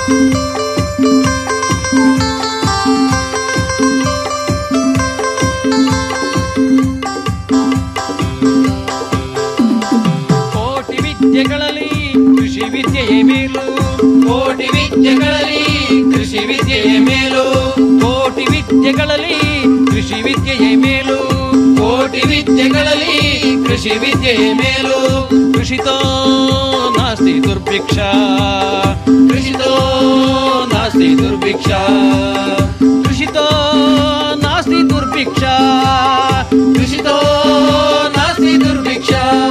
ಕೋಟಿ ವಿದ್ಯೆಗಳಲ್ಲಿ ಕೃಷಿ ವಿದ್ಯೆಯೇ ಮೇಲು ಕೋಟಿ ವಿದ್ಯೆಗಳಲ್ಲಿ ಕೃಷಿ ವಿದ್ಯೆಯೇ ಮೇಲು ಕೋಟಿ ವಿದ್ಯೆಗಳಲ್ಲಿ ಕೃಷಿ ವಿದ್ಯೆಯೇ ಮೇಲು ಕೋಟಿ ವಿದ್ಯೆಗಳಲ್ಲಿ ಕೃಷಿ ವಿದ್ಯೆಯೇ ಮೇಲು ಕೃಷಿತೋ ನಾಸ್ತಿ ದುರ್ಭಿಕ್ಷ ಕೃಷಿತೋ ನಾಸ್ತಿ ದುರ್ಭಿಕ್ಷ ಕೃಷಿತೋ ನಾಸ್ತಿ ದುರ್ಭಿಕ್ಷ ಕೃಷಿತೋ ನಾಸ್ತಿ ದುರ್ಭಿಕ್ಷ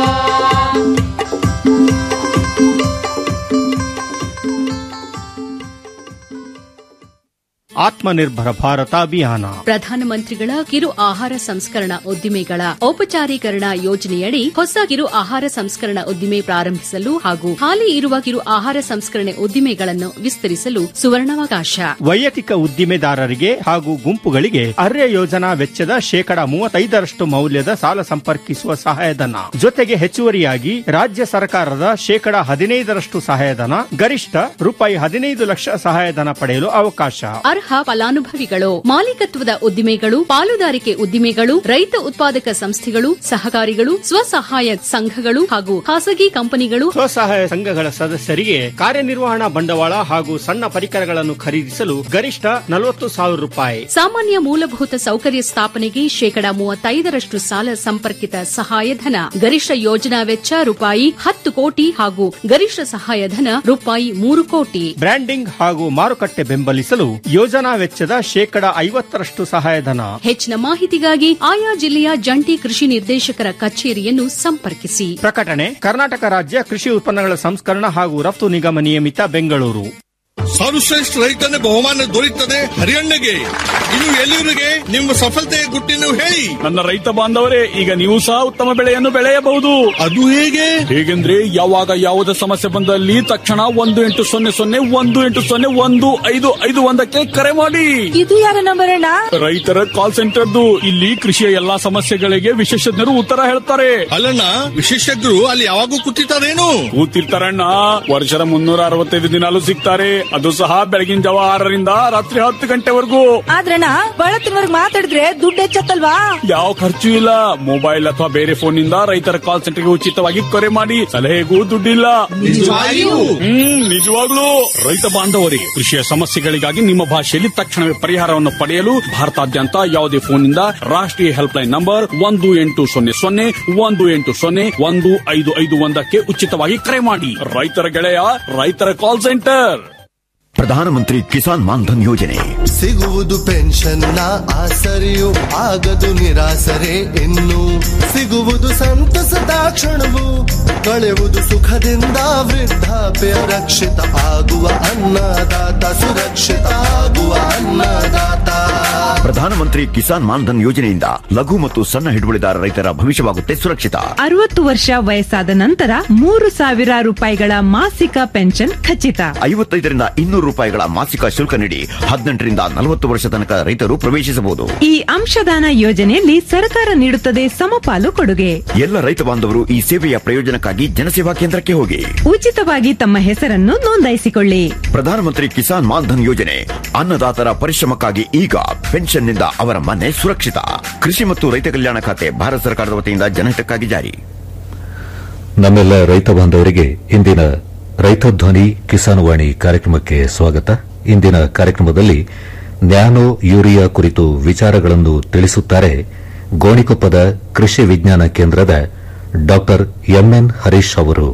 ಆತ್ಮನಿರ್ಭರ ಭಾರತ ಅಭಿಯಾನ ಪ್ರಧಾನಮಂತ್ರಿಗಳ ಕಿರು ಆಹಾರ ಸಂಸ್ಕರಣಾ ಉದ್ದಿಮೆಗಳ ಔಪಚಾರೀಕರಣ ಯೋಜನೆಯಡಿ ಹೊಸ ಕಿರು ಆಹಾರ ಸಂಸ್ಕರಣಾ ಉದ್ದಿಮೆ ಪ್ರಾರಂಭಿಸಲು ಹಾಗೂ ಹಾಲಿ ಇರುವ ಕಿರು ಆಹಾರ ಸಂಸ್ಕರಣೆ ಉದ್ದಿಮೆಗಳನ್ನು ವಿಸ್ತರಿಸಲು ಸುವರ್ಣಾವಕಾಶ ವೈಯಕ್ತಿಕ ಉದ್ದಿಮೆದಾರರಿಗೆ ಹಾಗೂ ಗುಂಪುಗಳಿಗೆ ಅರ್ಯ ಯೋಜನಾ ವೆಚ್ಚದ ಶೇಕಡ ಮೂವತ್ತೈದರಷ್ಟು ಮೌಲ್ಯದ ಸಾಲ ಸಂಪರ್ಕಿಸುವ ಸಹಾಯಧನ ಜೊತೆಗೆ ಹೆಚ್ಚುವರಿಯಾಗಿ ರಾಜ್ಯ ಸರ್ಕಾರದ ಶೇಕಡ ಹದಿನೈದರಷ್ಟು ಸಹಾಯಧನ ಗರಿಷ್ಠ ರೂಪಾಯಿ ಹದಿನೈದು ಲಕ್ಷ ಸಹಾಯಧನ ಪಡೆಯಲು ಅವಕಾಶ ಅರ್ಹ ಫಲಾನುಭವಿಗಳು ಮಾಲೀಕತ್ವದ ಉದ್ದಿಮೆಗಳು ಪಾಲುದಾರಿಕೆ ಉದ್ದಿಮೆಗಳು ರೈತ ಉತ್ಪಾದಕ ಸಂಸ್ಥೆಗಳು ಸಹಕಾರಿಗಳು ಸ್ವಸಹಾಯ ಸಂಘಗಳು ಹಾಗೂ ಖಾಸಗಿ ಕಂಪನಿಗಳು ಸ್ವಸಹಾಯ ಸಂಘಗಳ ಸದಸ್ಯರಿಗೆ ಕಾರ್ಯನಿರ್ವಹಣಾ ಬಂಡವಾಳ ಹಾಗೂ ಸಣ್ಣ ಪರಿಕರಗಳನ್ನು ಖರೀದಿಸಲು ಗರಿಷ್ಠ ನಲವತ್ತು ಸಾವಿರ ರೂಪಾಯಿ ಸಾಮಾನ್ಯ ಮೂಲಭೂತ ಸೌಕರ್ಯ ಸ್ಥಾಪನೆಗೆ ಶೇಕಡ ಮೂವತ್ತೈದರಷ್ಟು ಸಾಲ ಸಂಪರ್ಕಿತ ಸಹಾಯಧನ ಗರಿಷ್ಠ ಯೋಜನಾ ವೆಚ್ಚ ರೂಪಾಯಿ ಹತ್ತು ಕೋಟಿ ಹಾಗೂ ಗರಿಷ್ಠ ಸಹಾಯಧನ ರೂಪಾಯಿ ಮೂರು ಕೋಟಿ ಬ್ರ್ಯಾಂಡಿಂಗ್ ಹಾಗೂ ಮಾರುಕಟ್ಟೆ ಬೆಂಬಲಿಸಲು ಯೋಜನಾ ವೆಚ್ಚದ ಶೇಕಡ ಐವತ್ತರಷ್ಟು ಸಹಾಯಧನ ಹೆಚ್ಚಿನ ಮಾಹಿತಿಗಾಗಿ ಆಯಾ ಜಿಲ್ಲೆಯ ಜಂಟಿ ಕೃಷಿ ನಿರ್ದೇಶಕರ ಕಚೇರಿಯನ್ನು ಸಂಪರ್ಕಿಸಿ ಪ್ರಕಟಣೆ ಕರ್ನಾಟಕ ರಾಜ್ಯ ಕೃಷಿ ಉತ್ಪನ್ನಗಳ ಸಂಸ್ಕರಣ ಹಾಗೂ ರಫ್ತು ನಿಗಮ ನಿಯಮಿತ ಬೆಂಗಳೂರು ಸರ್ವಶ್ರೇಷ್ಠ ರೈತನ ಬಹುಮಾನ ದೊರೆಯುತ್ತದೆ ಹರಿಯಣ್ಣಗೆ ಇನ್ನು ಎಲ್ಲಿವರೆಗೆ ನಿಮ್ಮ ಸಫಲತೆಯ ಗುಟ್ಟಿನ ಹೇಳಿ ನನ್ನ ರೈತ ಬಾಂಧವರೇ ಈಗ ನೀವು ಸಹ ಉತ್ತಮ ಬೆಳೆಯನ್ನು ಬೆಳೆಯಬಹುದು ಅದು ಹೇಗೆ ಹೇಗೆಂದ್ರೆ ಯಾವಾಗ ಯಾವುದೇ ಸಮಸ್ಯೆ ಬಂದಲ್ಲಿ ತಕ್ಷಣ ಒಂದು ಎಂಟು ಸೊನ್ನೆ ಸೊನ್ನೆ ಒಂದು ಎಂಟು ಸೊನ್ನೆ ಒಂದು ಐದು ಐದು ಒಂದಕ್ಕೆ ಕರೆ ಮಾಡಿ ಇದು ಯಾರ ನಂಬರ್ ಅಣ್ಣ ರೈತರ ಕಾಲ್ ಸೆಂಟರ್ದು ಇಲ್ಲಿ ಕೃಷಿಯ ಎಲ್ಲಾ ಸಮಸ್ಯೆಗಳಿಗೆ ವಿಶೇಷಜ್ಞರು ಉತ್ತರ ಹೇಳ್ತಾರೆ ಅಲ್ಲಣ್ಣ ವಿಶೇಷಜ್ಞರು ಅಲ್ಲಿ ಯಾವಾಗೂ ಕೂತಿರ್ತಾರೇನು ಕೂತಿರ್ತಾರಣ್ಣ ವರ್ಷದ ಮುನ್ನೂರ ಅರವತ್ತೈದು ದಿನಾಲು ಸಿಗ್ತಾರೆ ಅದು ಸಹ ಬೆಳಗಿನ ಜಾವ ಆರರಿಂದ ರಾತ್ರಿ ಹತ್ತು ಗಂಟೆವರೆಗೂ ಆದ್ರಣ್ಣ ಬಳತ್ತಿನವರ್ಗ್ ಮಾತಾಡಿದ್ರೆ ದುಡ್ಡು ಹೆಚ್ಚತ್ತಲ್ವಾ ಯಾವ ಖರ್ಚು ಇಲ್ಲ ಮೊಬೈಲ್ ಅಥವಾ ಬೇರೆ ಫೋನ್ ನಿಂದ ರೈತರ ಕಾಲ್ ಸೆಂಟರ್ಗೆ ಉಚಿತವಾಗಿ ಕರೆ ಮಾಡಿ ಸಲಹೆಗೂ ದುಡ್ಡಿಲ್ಲ ನಿಜವಾಗಿಯೂ? ಹ್ಮ್ ನಿಜವಾಗ್ಲೂ ರೈತ ಬಾಂಧವರೇ ಕೃಷಿಯ ಸಮಸ್ಯೆಗಳಿಗಾಗಿ ನಿಮ್ಮ ಭಾಷೆಯಲ್ಲಿ ತಕ್ಷಣವೇ ಪರಿಹಾರವನ್ನು ಪಡೆಯಲು ಭಾರತಾದ್ಯಂತ ಯಾವುದೇ ಫೋನ್ನಿಂದ ರಾಷ್ಟ್ರೀಯ ಹೆಲ್ಪ್ಲೈನ್ ನಂಬರ್ ಒಂದು ಎಂಟು ಸೊನ್ನೆ ಸೊನ್ನೆ ಒಂದು ಎಂಟು ಸೊನ್ನೆ ಒಂದು ಐದು ಐದು ಒಂದಕ್ಕೆ ಉಚಿತವಾಗಿ ಕರೆ ಮಾಡಿ ರೈತರ ಗೆಳೆಯ ರೈತರ ಕಾಲ್ ಸೆಂಟರ್ ಪ್ರಧಾನಮಂತ್ರಿ ಕಿಸಾನ್ ಮಾನ್ಧನ್ ಯೋಜನೆ ಸಿಗುವುದು ಪೆನ್ಷನ್ನ ಆಸರೆಯು ಆಗದು ನಿರಾಸರೆ ಇನ್ನು ಸಿಗುವುದು ಸಂತಸದ ಕ್ಷಣವು ಕಳೆಯುವುದು ಸುಖದಿಂದ ವೃದ್ಧಾಪ್ಯ ರಕ್ಷಿತ ಆಗುವ ಅನ್ನದಾತ ಸುರಕ್ಷಿತ ಆಗುವ ಅನ್ನದಾತ ಪ್ರಧಾನಮಂತ್ರಿ ಕಿಸಾನ್ ಮಾನ್ಧನ್ ಯೋಜನೆಯಿಂದ ಲಘು ಮತ್ತು ಸಣ್ಣ ಹಿಡುವಳಿದಾರ ರೈತರ ಭವಿಷ್ಯವಾಗುತ್ತೆ ಸುರಕ್ಷಿತ ಅರವತ್ತು ವರ್ಷ ವಯಸ್ಸಾದ ನಂತರ ಮೂರು ಸಾವಿರ ರೂಪಾಯಿಗಳ ಮಾಸಿಕ ಪೆನ್ಷನ್ ಖಚಿತ ಐವತ್ತೈದರಿಂದ ಇನ್ನೂರು ರೂಪಾಯಿಗಳ ಮಾಸಿಕ ಶುಲ್ಕ ನೀಡಿ ಹದಿನೆಂಟರಿಂದ ನಲವತ್ತು ವರ್ಷ ತನಕ ರೈತರು ಪ್ರವೇಶಿಸಬಹುದು ಈ ಅಂಶದಾನ ಯೋಜನೆಯಲ್ಲಿ ಸರ್ಕಾರ ನೀಡುತ್ತದೆ ಸಮಪಾಲು ಕೊಡುಗೆ ಎಲ್ಲ ರೈತ ಬಾಂಧವರು ಈ ಸೇವೆಯ ಪ್ರಯೋಜನಕ್ಕಾಗಿ ಜನಸೇವಾ ಕೇಂದ್ರಕ್ಕೆ ಹೋಗಿ ಉಚಿತವಾಗಿ ತಮ್ಮ ಹೆಸರನ್ನು ನೋಂದಾಯಿಸಿಕೊಳ್ಳಿ ಪ್ರಧಾನಮಂತ್ರಿ ಕಿಸಾನ್ ಮಾನ್ಧನ್ ಯೋಜನೆ ಅನ್ನದಾತರ ಪರಿಶ್ರಮಕ್ಕಾಗಿ ಈಗ ಪೆನ್ಷನ್ನಿಂದ ಅವರ ಮನೆ ಸುರಕ್ಷಿತ ಕೃಷಿ ಮತ್ತು ರೈತ ಕಲ್ಯಾಣ ಖಾತೆ ಭಾರತ ಸರ್ಕಾರದ ವತಿಯಿಂದ ಜನಹಿತಕ್ಕಾಗಿ ಜಾರಿ ನಮ್ಮೆಲ್ಲ ರೈತ ಬಾಂಧವರಿಗೆ ಇಂದಿನ ರೈತ ಧ್ವನಿ ಕಿಸಾನ್ ವಾಣಿ ಕಾರ್ಯಕ್ರಮಕ್ಕೆ ಸ್ವಾಗತ ಇಂದಿನ ಕಾರ್ಯಕ್ರಮದಲ್ಲಿ ನ್ಯಾನೋ ಯೂರಿಯಾ ಕುರಿತು ವಿಚಾರಗಳನ್ನು ತಿಳಿಸುತ್ತಾರೆ ಗೋಣಿಕೊಪ್ಪದ ಕೃಷಿ ವಿಜ್ಞಾನ ಕೇಂದ್ರದ ಡಾ ಎಂಎನ್ ಹರೀಶ್ ಅವರು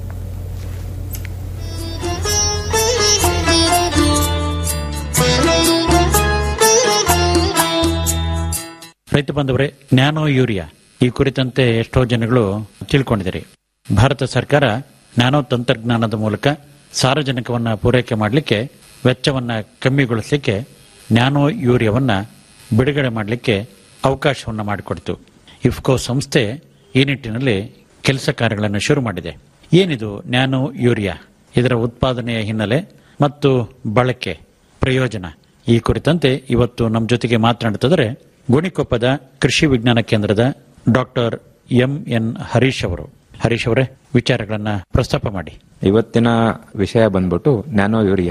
ರೈತ ಬಂದವರೇ ನ್ಯಾನೋ ಯೂರಿಯಾ ಈ ಕುರಿತಂತೆ ಎಷ್ಟೋ ಜನಗಳು ತಿಳ್ಕೊಂಡಿದ್ದಾರೆ ಭಾರತ ಸರ್ಕಾರ ನ್ಯಾನೋ ತಂತ್ರಜ್ಞಾನದ ಮೂಲಕ ಸಾರಜನಕವನ್ನ ಪೂರೈಕೆ ಮಾಡಲಿಕ್ಕೆ ವೆಚ್ಚವನ್ನ ಕಮ್ಮಿಗೊಳಿಸಲಿಕ್ಕೆ ನ್ಯಾನೋ ಯೂರಿಯಾವನ್ನ ಬಿಡುಗಡೆ ಮಾಡಲಿಕ್ಕೆ ಅವಕಾಶವನ್ನ ಮಾಡಿಕೊಡ್ತು ಇಫ್ಕೋ ಸಂಸ್ಥೆ ಈ ನಿಟ್ಟಿನಲ್ಲಿ ಕೆಲಸ ಕಾರ್ಯಗಳನ್ನು ಶುರು ಮಾಡಿದೆ ಏನಿದು ನ್ಯಾನೋ ಯೂರಿಯಾ ಇದರ ಉತ್ಪಾದನೆಯ ಹಿನ್ನೆಲೆ ಮತ್ತು ಬಳಕೆ ಪ್ರಯೋಜನ ಈ ಕುರಿತಂತೆ ಇವತ್ತು ನಮ್ಮ ಜೊತೆಗೆ ಮಾತನಾಡುತ್ತಿದ್ದಾರೆ ಗೋಣಿಕೊಪ್ಪದ ಕೃಷಿ ವಿಜ್ಞಾನ ಕೇಂದ್ರದ ಡಾಕ್ಟರ್ ಎಂ ಎನ್ ಹರೀಶ್ ಅವರು ಹರೀಶ್ ಅವರೇ ವಿಚಾರಗಳನ್ನ ಪ್ರಸ್ತಾಪ ಮಾಡಿ ಇವತ್ತಿನ ವಿಷಯ ಬಂದ್ಬಿಟ್ಟು ನ್ಯಾನೋ ಯೂರಿಯಾ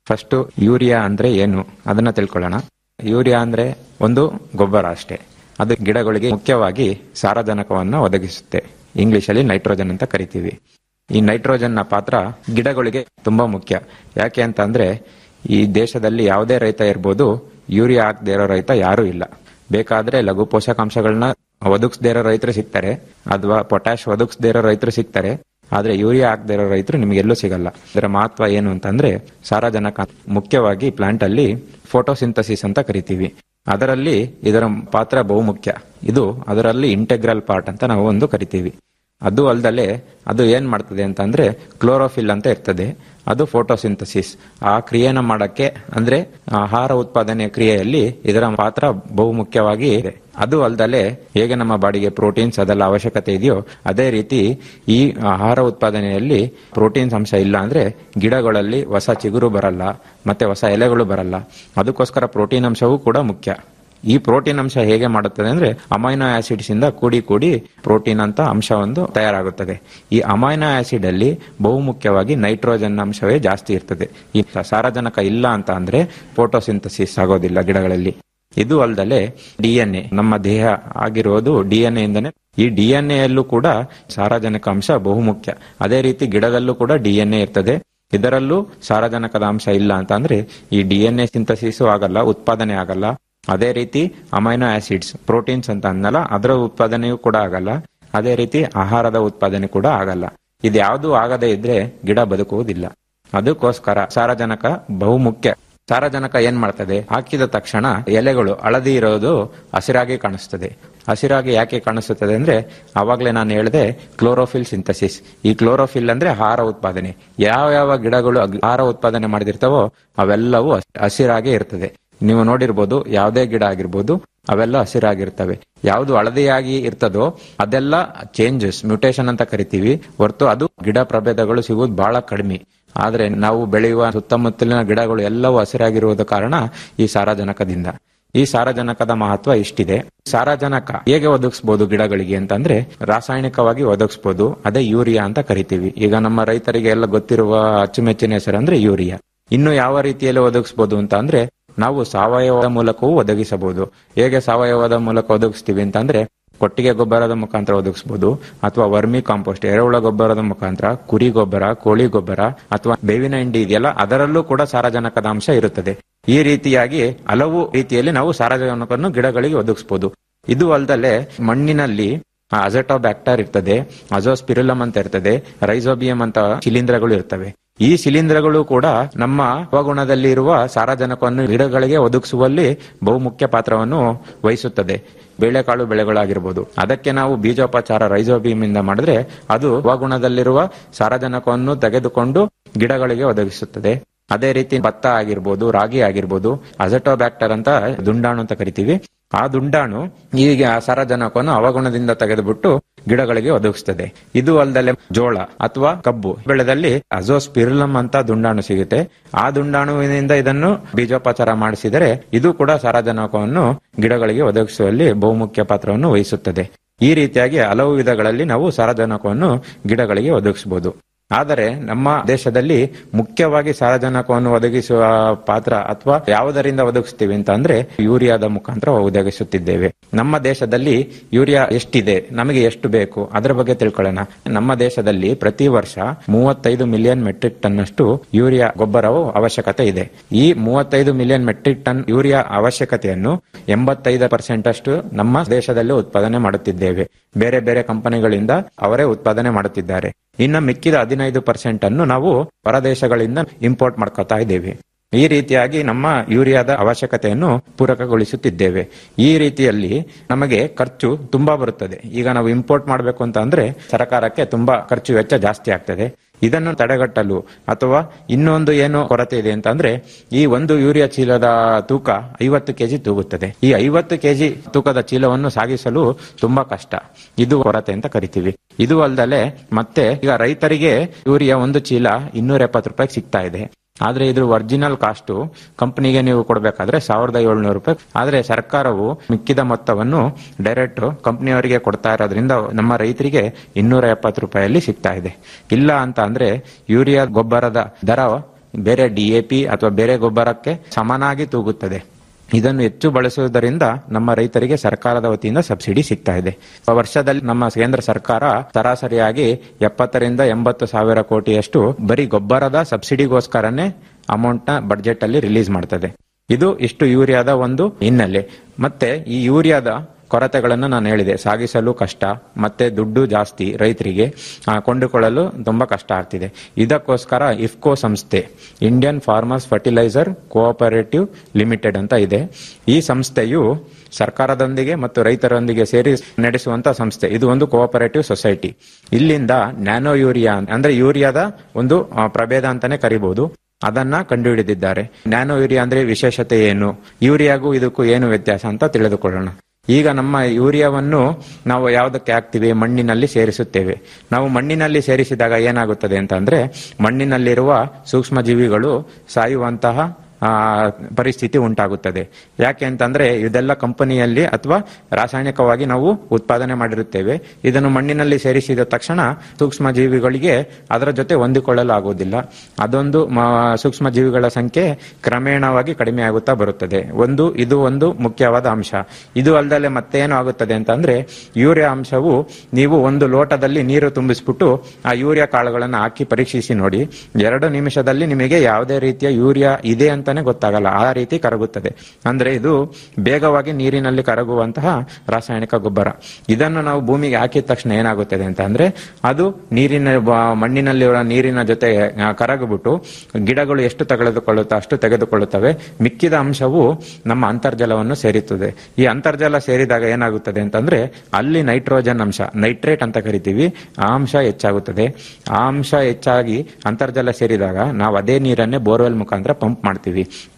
ಫಸ್ಟ್ ಯೂರಿಯಾ ಅಂದ್ರೆ ಏನು ಅದನ್ನ ತಿಳ್ಕೊಳ್ಳೋಣ ಯೂರಿಯಾ ಅಂದ್ರೆ ಒಂದು ಗೊಬ್ಬರ ಅಷ್ಟೇ ಅದು ಗಿಡಗಳಿಗೆ ಮುಖ್ಯವಾಗಿ ಸಾರಜನಕವನ್ನು ಒದಗಿಸುತ್ತೆ ಇಂಗ್ಲಿಷ್ ಅಲ್ಲಿ ನೈಟ್ರೋಜನ್ ಅಂತ ಕರಿತೀವಿ ಈ ನೈಟ್ರೋಜನ್ ನ ಪಾತ್ರ ಗಿಡಗಳಿಗೆ ತುಂಬಾ ಮುಖ್ಯ ಯಾಕೆ ಅಂತ ಅಂದ್ರೆ ಈ ದೇಶದಲ್ಲಿ ಯಾವುದೇ ರೈತ ಇರ್ಬೋದು ಯೂರಿಯಾ ಹಾಕದೇ ಇರೋ ರೈತ ಯಾರೂ ಇಲ್ಲ ಬೇಕಾದ್ರೆ ಲಘು ಪೋಷಕಾಂಶಗಳನ್ನ ಒದಗಿಸದೇ ಇರೋ ರೈತರು ಸಿಗ್ತಾರೆ ಅಥವಾ ಪೊಟ್ಯಾಶ್ ಒದಗಿಸದೇ ಇರೋ ರೈತರು ಸಿಗ್ತಾರೆ ಆದ್ರೆ ಯೂರಿಯಾ ಹಾಕದೇ ಇರೋ ರೈತರು ನಿಮ್ಗೆ ಎಲ್ಲೂ ಸಿಗಲ್ಲ ಇದರ ಮಹತ್ವ ಏನು ಅಂತಂದ್ರೆ ಸಾರಜನಕ ಮುಖ್ಯವಾಗಿ ಪ್ಲಾಂಟ್ ಅಲ್ಲಿ ಫೋಟೋಸಿಂಥಸಿಸ್ ಅಂತ ಕರಿತೀವಿ ಅದರಲ್ಲಿ ಇದರ ಪಾತ್ರ ಬಹುಮುಖ್ಯ ಇದು ಅದರಲ್ಲಿ ಇಂಟೆಗ್ರಲ್ ಪಾರ್ಟ್ ಅಂತ ನಾವು ಒಂದು ಕರಿತೀವಿ ಅದು ಅಲ್ದಲೆ ಅದು ಏನ್ ಮಾಡ್ತದೆ ಅಂತ ಅಂದ್ರೆ ಕ್ಲೋರೋಫಿಲ್ ಅಂತ ಇರ್ತದೆ ಅದು ಫೋಟೋಸಿಂಥಸಿಸ್ ಆ ಕ್ರಿಯೆನ ಮಾಡಕ್ಕೆ ಅಂದ್ರೆ ಆಹಾರ ಉತ್ಪಾದನೆ ಕ್ರಿಯೆಯಲ್ಲಿ ಇದರ ಪಾತ್ರ ಬಹುಮುಖ್ಯವಾಗಿ ಇದೆ ಅದು ಅಲ್ದಲೆ ಹೇಗೆ ನಮ್ಮ ಬಾಡಿಗೆ ಪ್ರೋಟೀನ್ಸ್ ಅದೆಲ್ಲ ಅವಶ್ಯಕತೆ ಇದೆಯೋ ಅದೇ ರೀತಿ ಈ ಆಹಾರ ಉತ್ಪಾದನೆಯಲ್ಲಿ ಪ್ರೋಟೀನ್ಸ್ ಅಂಶ ಇಲ್ಲ ಅಂದ್ರೆ ಗಿಡಗಳಲ್ಲಿ ಹೊಸ ಚಿಗುರು ಬರಲ್ಲ ಮತ್ತೆ ಹೊಸ ಎಲೆಗಳು ಬರಲ್ಲ ಅದಕ್ಕೋಸ್ಕರ ಪ್ರೋಟೀನ್ ಅಂಶವೂ ಕೂಡ ಮುಖ್ಯ ಈ ಪ್ರೋಟೀನ್ ಅಂಶ ಹೇಗೆ ಮಾಡುತ್ತದೆ ಅಂದ್ರೆ ಅಮೈನೋ ಆಸಿಡ್ಸ್ ಇಂದ ಕೂಡಿ ಕೂಡಿ ಪ್ರೋಟೀನ್ ಅಂತ ಅಂಶ ಒಂದು ತಯಾರಾಗುತ್ತದೆ ಈ ಅಮೈನೋ ಆಸಿಡ್ ಅಲ್ಲಿ ಬಹುಮುಖ್ಯವಾಗಿ ನೈಟ್ರೋಜನ್ ಅಂಶವೇ ಜಾಸ್ತಿ ಇರ್ತದೆ ಈ ಸಾರಜನಕ ಇಲ್ಲ ಅಂತ ಅಂದ್ರೆ ಫೋಟೋಸಿಂಥಸಿಸ್ ಆಗೋದಿಲ್ಲ ಗಿಡಗಳಲ್ಲಿ ಇದು ಅಲ್ದಲೆ ಡಿಎನ್ಎ ನಮ್ಮ ದೇಹ ಆಗಿರೋದು ಡಿಎನ್ಎ ಇಂದನೇ ಈ ಡಿಎನ್ಎ ಯಲ್ಲೂ ಕೂಡ ಸಾರಜನಕ ಅಂಶ ಬಹುಮುಖ್ಯ ಅದೇ ರೀತಿ ಗಿಡದಲ್ಲೂ ಕೂಡ ಡಿಎನ್ಎ ಇರ್ತದೆ ಇದರಲ್ಲೂ ಸಾರಜನಕದ ಅಂಶ ಇಲ್ಲ ಅಂತ ಅಂದ್ರೆ ಈ ಡಿಎನ್ಎ ಸಿಂಥಸಿಸ್ ಆಗಲ್ಲ ಉತ್ಪಾದನೆ ಆಗಲ್ಲ ಅದೇ ರೀತಿ ಅಮೈನೋ ಆಸಿಡ್ಸ್ ಪ್ರೋಟೀನ್ಸ್ ಅಂತ ಅನ್ನಲ್ಲ ಅದರ ಉತ್ಪಾದನೆಯೂ ಕೂಡ ಆಗಲ್ಲ ಅದೇ ರೀತಿ ಆಹಾರದ ಉತ್ಪಾದನೆ ಕೂಡ ಆಗಲ್ಲ ಇದ್ಯಾವುದು ಆಗದೇ ಇದ್ರೆ ಗಿಡ ಬದುಕುವುದಿಲ್ಲ ಅದಕ್ಕೋಸ್ಕರ ಸಾರಜನಕ ಬಹುಮುಖ್ಯ ಸಾರಜನಕ ಏನ್ ಮಾಡ್ತದೆ ಹಾಕಿದ ತಕ್ಷಣ ಎಲೆಗಳು ಹಳದಿ ಇರೋದು ಹಸಿರಾಗಿ ಕಾಣಿಸ್ತದೆ ಹಸಿರಾಗಿ ಯಾಕೆ ಕಾಣಿಸುತ್ತದೆ ಅಂದ್ರೆ ಅವಾಗ್ಲೇ ನಾನು ಹೇಳಿದೆ ಕ್ಲೋರೋಫಿಲ್ ಸಿಂಥಸಿಸ್ ಈ ಕ್ಲೋರೋಫಿಲ್ ಅಂದ್ರೆ ಆಹಾರ ಉತ್ಪಾದನೆ ಯಾವ ಯಾವ ಗಿಡಗಳು ಆಹಾರ ಉತ್ಪಾದನೆ ಮಾಡಿದಿರ್ತಾವೋ ಅವೆಲ್ಲವೂ ಹಸಿರಾಗೆ ಇರ್ತದೆ ನೀವು ನೋಡಿರ್ಬೋದು ಯಾವುದೇ ಗಿಡ ಆಗಿರ್ಬೋದು ಅವೆಲ್ಲ ಹಸಿರಾಗಿರ್ತವೆ ಯಾವುದು ಹಳದಿಯಾಗಿ ಇರ್ತದೋ ಅದೆಲ್ಲ ಚೇಂಜಸ್ ಮ್ಯೂಟೇಶನ್ ಅಂತ ಕರಿತೀವಿ ಹೊರತು ಅದು ಗಿಡ ಪ್ರಭೇದಗಳು ಸಿಗುವುದು ಬಹಳ ಕಡಿಮೆ ಆದ್ರೆ ನಾವು ಬೆಳೆಯುವ ಸುತ್ತಮುತ್ತಲಿನ ಗಿಡಗಳು ಎಲ್ಲವೂ ಹಸಿರಾಗಿರುವುದ ಕಾರಣ ಈ ಸಾರಜನಕದಿಂದ ಈ ಸಾರಜನಕದ ಮಹತ್ವ ಇಷ್ಟಿದೆ ಸಾರಜನಕ ಹೇಗೆ ಒದಗಿಸಬಹುದು ಗಿಡಗಳಿಗೆ ಅಂತಂದ್ರೆ ರಾಸಾಯನಿಕವಾಗಿ ಒದಗಿಸಬಹುದು ಅದೇ ಯೂರಿಯಾ ಅಂತ ಕರಿತೀವಿ ಈಗ ನಮ್ಮ ರೈತರಿಗೆ ಎಲ್ಲ ಗೊತ್ತಿರುವ ಅಚ್ಚುಮೆಚ್ಚಿನ ಹೆಸರು ಅಂದ್ರೆ ಯೂರಿಯಾ ಇನ್ನು ಯಾವ ರೀತಿಯಲ್ಲಿ ಒದಗಿಸಬಹುದು ಅಂತ ಅಂದ್ರೆ ನಾವು ಸಾವಯವದ ಮೂಲಕವೂ ಒದಗಿಸಬಹುದು ಹೇಗೆ ಸಾವಯವದ ಮೂಲಕ ಒದಗಿಸ್ತೀವಿ ಅಂತಂದ್ರೆ ಕೊಟ್ಟಿಗೆ ಗೊಬ್ಬರದ ಮುಖಾಂತರ ಒದಗಿಸಬಹುದು ಅಥವಾ ವರ್ಮಿ ಕಾಂಪೋಸ್ಟ್ ಎರೆಹುಳ ಗೊಬ್ಬರದ ಮುಖಾಂತರ ಕುರಿ ಗೊಬ್ಬರ ಕೋಳಿ ಗೊಬ್ಬರ ಅಥವಾ ಬೇವಿನ ಹಿಂಡಿ ಇದೆಯಲ್ಲ ಅದರಲ್ಲೂ ಕೂಡ ಸಾರಜನಕದ ಅಂಶ ಇರುತ್ತದೆ ಈ ರೀತಿಯಾಗಿ ಹಲವು ರೀತಿಯಲ್ಲಿ ನಾವು ಸಾರಜನಕವನ್ನು ಗಿಡಗಳಿಗೆ ಒದಗಿಸಬಹುದು ಇದು ಅಲ್ಲದೆ ಮಣ್ಣಿನಲ್ಲಿ ಅಜಟೋಬ್ಯಾಕ್ಟರ್ ಇರ್ತದೆ ಅಜೋಸ್ಪಿರುಲಮ್ ಅಂತ ಇರ್ತದೆ ರೈಸೋಬಿಯಂ ಅಂತ ಶಿಲೀಂಧ್ರಗಳು ಇರ್ತವೆ ಈ ಶಿಲೀಂಧ್ರಗಳು ಕೂಡ ನಮ್ಮ ಹವಾಗುಣದಲ್ಲಿ ಇರುವ ಸಾರಜನಕವನ್ನು ಗಿಡಗಳಿಗೆ ಒದಗಿಸುವಲ್ಲಿ ಬಹುಮುಖ್ಯ ಪಾತ್ರವನ್ನು ವಹಿಸುತ್ತದೆ ಬೇಳೆಕಾಳು ಬೆಳೆಗಳಾಗಿರ್ಬೋದು ಅದಕ್ಕೆ ನಾವು ಬೀಜೋಪಚಾರ ರೈಸೋಬಿಯಂ ಇಂದ ಮಾಡಿದ್ರೆ ಅದು ಹವಾಗುಣದಲ್ಲಿರುವ ಸಾರಜನಕವನ್ನು ತೆಗೆದುಕೊಂಡು ಗಿಡಗಳಿಗೆ ಒದಗಿಸುತ್ತದೆ ಅದೇ ರೀತಿ ಭತ್ತ ಆಗಿರ್ಬೋದು ರಾಗಿ ಆಗಿರ್ಬೋದು ಅಜಟೋಬ್ಯಾಕ್ಟರ್ ಅಂತ ದುಂಡಾಣು ಅಂತ ಕರಿತೀವಿ ಆ ದುಂಡಾಣು ಈಗ ಸಾರಜನಕವನ್ನು ಅವಗುಣದಿಂದ ತೆಗೆದುಬಿಟ್ಟು ಗಿಡಗಳಿಗೆ ಒದಗಿಸ್ತದೆ ಇದು ಅಲ್ಲದೆ ಜೋಳ ಅಥವಾ ಕಬ್ಬು ಬೆಳೆದಲ್ಲಿ ಅಜೋಸ್ಪಿರುಲಮ್ ಅಂತ ದುಂಡಾಣು ಸಿಗುತ್ತೆ ಆ ದುಂಡಾಣುವಿನಿಂದ ಇದನ್ನು ಬೀಜೋಪಚಾರ ಮಾಡಿಸಿದರೆ ಇದು ಕೂಡ ಸಾರಜನಕವನ್ನು ಗಿಡಗಳಿಗೆ ಒದಗಿಸುವಲ್ಲಿ ಬಹುಮುಖ್ಯ ಪಾತ್ರವನ್ನು ವಹಿಸುತ್ತದೆ ಈ ರೀತಿಯಾಗಿ ಹಲವು ವಿಧಗಳಲ್ಲಿ ನಾವು ಸಾರಜನಕವನ್ನು ಗಿಡಗಳಿಗೆ ಒದಗಿಸಬಹುದು ಆದರೆ ನಮ್ಮ ದೇಶದಲ್ಲಿ ಮುಖ್ಯವಾಗಿ ಸಾರಜನಕವನ್ನು ಒದಗಿಸುವ ಪಾತ್ರ ಅಥವಾ ಯಾವುದರಿಂದ ಒದಗಿಸ್ತೀವಿ ಅಂತ ಅಂದ್ರೆ ಯೂರಿಯಾದ ಮುಖಾಂತರ ಒದಗಿಸುತ್ತಿದ್ದೇವೆ ನಮ್ಮ ದೇಶದಲ್ಲಿ ಯೂರಿಯಾ ಎಷ್ಟಿದೆ ನಮಗೆ ಎಷ್ಟು ಬೇಕು ಅದರ ಬಗ್ಗೆ ತಿಳ್ಕೊಳ್ಳೋಣ ನಮ್ಮ ದೇಶದಲ್ಲಿ ಪ್ರತಿ ವರ್ಷ ಮೂವತ್ತೈದು ಮಿಲಿಯನ್ ಮೆಟ್ರಿಕ್ ಟನ್ ಅಷ್ಟು ಯೂರಿಯಾ ಗೊಬ್ಬರವು ಅವಶ್ಯಕತೆ ಇದೆ ಈ ಮೂವತ್ತೈದು ಮಿಲಿಯನ್ ಮೆಟ್ರಿಕ್ ಟನ್ ಯೂರಿಯಾ ಅವಶ್ಯಕತೆಯನ್ನು ಎಂಬತ್ತೈದು ಪರ್ಸೆಂಟ್ ಅಷ್ಟು ನಮ್ಮ ದೇಶದಲ್ಲಿ ಉತ್ಪಾದನೆ ಮಾಡುತ್ತಿದ್ದೇವೆ ಬೇರೆ ಬೇರೆ ಕಂಪನಿಗಳಿಂದ ಅವರೇ ಉತ್ಪಾದನೆ ಮಾಡುತ್ತಿದ್ದಾರೆ ಇನ್ನು ಮಿಕ್ಕಿದ ಹದಿನೈದು ಪರ್ಸೆಂಟ್ ಅನ್ನು ನಾವು ಹೊರದೇಶಗಳಿಂದ ಇಂಪೋರ್ಟ್ ಮಾಡ್ಕೋತಾ ಇದ್ದೇವೆ ಈ ರೀತಿಯಾಗಿ ನಮ್ಮ ಯೂರಿಯಾದ ಅವಶ್ಯಕತೆಯನ್ನು ಪೂರಕಗೊಳಿಸುತ್ತಿದ್ದೇವೆ ಈ ರೀತಿಯಲ್ಲಿ ನಮಗೆ ಖರ್ಚು ತುಂಬಾ ಬರುತ್ತದೆ ಈಗ ನಾವು ಇಂಪೋರ್ಟ್ ಮಾಡಬೇಕು ಅಂತ ಅಂದ್ರೆ ಸರ್ಕಾರಕ್ಕೆ ತುಂಬಾ ಖರ್ಚು ವೆಚ್ಚ ಜಾಸ್ತಿ ಆಗ್ತದೆ ಇದನ್ನು ತಡೆಗಟ್ಟಲು ಅಥವಾ ಇನ್ನೊಂದು ಏನು ಕೊರತೆ ಇದೆ ಅಂತ ಅಂದ್ರೆ ಈ ಒಂದು ಯೂರಿಯಾ ಚೀಲದ ತೂಕ ಐವತ್ತು ಕೆಜಿ ತೂಗುತ್ತದೆ ಈ ಐವತ್ತು ಕೆಜಿ ತೂಕದ ಚೀಲವನ್ನು ಸಾಗಿಸಲು ತುಂಬಾ ಕಷ್ಟ ಇದು ಕೊರತೆ ಅಂತ ಕರಿತೀವಿ ಇದು ಅಲ್ಲದೆ ಮತ್ತೆ ಈಗ ರೈತರಿಗೆ ಯೂರಿಯಾ ಒಂದು ಚೀಲ ಇನ್ನೂರ ಎಪ್ಪತ್ತು ರೂಪಾಯಿ ಸಿಗ್ತಾ ಇದೆ ಆದ್ರೆ ಇದ್ರ ಒರಿಜಿನಲ್ ಕಾಸ್ಟ್ ಕಂಪನಿಗೆ ನೀವು ಕೊಡಬೇಕಾದ್ರೆ ಸಾವಿರದ ಏಳ್ನೂರು ರೂಪಾಯಿ ಆದ್ರೆ ಸರ್ಕಾರವು ಮಿಕ್ಕಿದ ಮೊತ್ತವನ್ನು ಡೈರೆಕ್ಟ್ ಕಂಪನಿಯವರಿಗೆ ಕೊಡ್ತಾ ಇರೋದ್ರಿಂದ ನಮ್ಮ ರೈತರಿಗೆ ಇನ್ನೂರ ಎಪ್ಪತ್ತು ರೂಪಾಯಲ್ಲಿ ಸಿಗ್ತಾ ಇದೆ ಇಲ್ಲ ಅಂತ ಅಂದ್ರೆ ಯೂರಿಯಾ ಗೊಬ್ಬರದ ದರ ಬೇರೆ ಡಿಎಪಿ ಅಥವಾ ಬೇರೆ ಗೊಬ್ಬರಕ್ಕೆ ಸಮನಾಗಿ ತೂಗುತ್ತದೆ ಇದನ್ನು ಹೆಚ್ಚು ಬಳಸುವುದರಿಂದ ನಮ್ಮ ರೈತರಿಗೆ ಸರ್ಕಾರದ ವತಿಯಿಂದ ಸಬ್ಸಿಡಿ ಸಿಗ್ತಾ ಇದೆ ವರ್ಷದಲ್ಲಿ ನಮ್ಮ ಕೇಂದ್ರ ಸರ್ಕಾರ ಸರಾಸರಿಯಾಗಿ ಎಪ್ಪತ್ತರಿಂದ ಎಂಬತ್ತು ಸಾವಿರ ಕೋಟಿಯಷ್ಟು ಬರೀ ಗೊಬ್ಬರದ ಸಬ್ಸಿಡಿಗೋಸ್ಕರನೇ ಅಮೌಂಟ್ ನ ಬಡ್ಜೆಟ್ ಅಲ್ಲಿ ರಿಲೀಸ್ ಮಾಡ್ತದೆ ಇದು ಇಷ್ಟು ಯೂರಿಯಾದ ಒಂದು ಹಿನ್ನೆಲೆ ಮತ್ತೆ ಈ ಯೂರಿಯಾದ ಕೊರತೆಗಳನ್ನು ನಾನು ಹೇಳಿದೆ ಸಾಗಿಸಲು ಕಷ್ಟ ಮತ್ತೆ ದುಡ್ಡು ಜಾಸ್ತಿ ರೈತರಿಗೆ ಆ, ಕೊಂಡುಕೊಳ್ಳಲು ತುಂಬಾ ಕಷ್ಟ ಆಗ್ತಿದೆ ಇದಕ್ಕೋಸ್ಕರ ಇಫ್ಕೋ ಸಂಸ್ಥೆ Indian farmers fertiliser cooperative limited ಅಂತ ಇದೆ ಈ ಸಂಸ್ಥೆಯು ಸರ್ಕಾರದೊಂದಿಗೆ ಮತ್ತು ರೈತರೊಂದಿಗೆ ಸೇರಿ ನಡೆಸುವಂತ ಸಂಸ್ಥೆ ಇದು ಒಂದು ಕೋಆಪರೇಟಿವ್ ಸೊಸೈಟಿ ಇಲ್ಲಿಂದ ನ್ಯಾನೋ ಯೂರಿಯಾ ಅಂದ್ರೆ ಯೂರಿಯಾದ ಒಂದು ಆ, ಪ್ರಭೇದ ಅಂತಾನೆ ಕರಿಬಹುದು ಅದನ್ನ ಕಂಡುಹಿಡಿದಿದ್ದಾರೆ ನ್ಯಾನೋ ಯೂರಿಯಾ ಅಂದ್ರೆ ವಿಶೇಷತೆ ಏನು ಯೂರಿಯಾಗೂ ಇದಕ್ಕೂ ಏನು ವ್ಯತ್ಯಾಸ ಅಂತ ತಿಳಿದುಕೊಳ್ಳೋಣ ಈಗ ನಮ್ಮ ಯೂರಿಯಾವನ್ನು ನಾವು ಯಾವುದಕ್ಕೆ ಹಾಕ್ತಿವಿ ಮಣ್ಣಿನಲ್ಲಿ ಸೇರಿಸುತ್ತೇವೆ ನಾವು ಮಣ್ಣಿನಲ್ಲಿ ಸೇರಿಸಿದಾಗ ಏನಾಗುತ್ತದೆ ಅಂತ ಅಂದ್ರೆ ಮಣ್ಣಿನಲ್ಲಿರುವ ಸೂಕ್ಷ್ಮ ಜೀವಿಗಳು ಸಾಯುವಂತಹ ಆ, ಪರಿಸ್ಥಿತಿ ಉಂಟಾಗುತ್ತದೆ ಯಾಕೆ ಅಂತಂದ್ರೆ ಇದೆಲ್ಲ ಕಂಪನಿಯಲ್ಲಿ ಅಥವಾ ರಾಸಾಯನಿಕವಾಗಿ ನಾವು ಉತ್ಪಾದನೆ ಮಾಡಿರುತ್ತೇವೆ ಇದನ್ನು ಮಣ್ಣಿನಲ್ಲಿ ಸೇರಿಸಿದ ತಕ್ಷಣ ಸೂಕ್ಷ್ಮ ಜೀವಿಗಳಿಗೆ ಅದರ ಜೊತೆ ಹೊಂದಿಕೊಳ್ಳಲು ಆಗುವುದಿಲ್ಲ ಅದೊಂದು ಮ- ಸೂಕ್ಷ್ಮ ಜೀವಿಗಳ ಸಂಖ್ಯೆ ಕ್ರಮೇಣವಾಗಿ ಕಡಿಮೆ ಆಗುತ್ತಾ ಬರುತ್ತದೆ ಒಂದು ಇದು ಒಂದು ಮುಖ್ಯವಾದ ಅಂಶ ಇದು ಅಲ್ಲದೆ ಮತ್ತೇನು ಆಗುತ್ತದೆ ಅಂತಂದ್ರೆ ಯೂರಿಯಾ ಅಂಶವು ನೀವು ಒಂದು ಲೋಟದಲ್ಲಿ ನೀರು ತುಂಬಿಸ್ಬಿಟ್ಟು ಆ ಯೂರಿಯಾ ಕಾಳುಗಳನ್ನು ಹಾಕಿ ಪರೀಕ್ಷಿಸಿ ನೋಡಿ ಎರಡು ನಿಮಿಷದಲ್ಲಿ ನಿಮಗೆ ಯಾವುದೇ ರೀತಿಯ ಯೂರಿಯಾ ಇದೆ ಅಂತಾನೆ ಗೊತ್ತಾಗಲ್ಲ ಆ ರೀತಿ ಕರಗುತ್ತದೆ ಅಂದ್ರೆ ಇದು ಬೇಗವಾಗಿ ನೀರಿನಲ್ಲಿ ಕರಗುವಂತಹ ರಾಸಾಯನಿಕ ಗೊಬ್ಬರ ಇದನ್ನು ನಾವು ಭೂಮಿಗೆ ಹಾಕಿದ ತಕ್ಷಣ ಏನಾಗುತ್ತದೆ ಅಂತ ಅಂದ್ರೆ ಅದು ನೀರಿನ ಬ- ಮಣ್ಣಿನಲ್ಲಿರುವ ನೀರಿನ ಜೊತೆ ಆ, ಕರಗಿಬಿಟ್ಟು ಗಿಡಗಳು ಎಷ್ಟು ತೆಗೆದುಕೊಳ್ಳುತ್ತೋ ಅಷ್ಟು ತೆಗೆದುಕೊಳ್ಳುತ್ತವೆ ಮಿಕ್ಕಿದ ಅಂಶವು ನಮ್ಮ ಅಂತರ್ಜಲವನ್ನು ಸೇರುತ್ತದೆ ಈ ಅಂತರ್ಜಲ ಸೇರಿದಾಗ ಏನಾಗುತ್ತದೆ ಅಂತಂದ್ರೆ ಅಲ್ಲಿ ನೈಟ್ರೋಜನ್ ಅಂಶ ನೈಟ್ರೇಟ್ ಅಂತ ಕರಿತೀವಿ ಆ ಅಂಶ ಹೆಚ್ಚಾಗುತ್ತದೆ ಆ ಅಂಶ ಹೆಚ್ಚಾಗಿ ಅಂತರ್ಜಲ ಸೇರಿದಾಗ ನಾವು ಅದೇ ನೀರನ್ನೇ ಬೋರ್ವೆಲ್ ಮುಖಾಂತರ ಪಂಪ್ ಮಾಡ್ತೀವಿ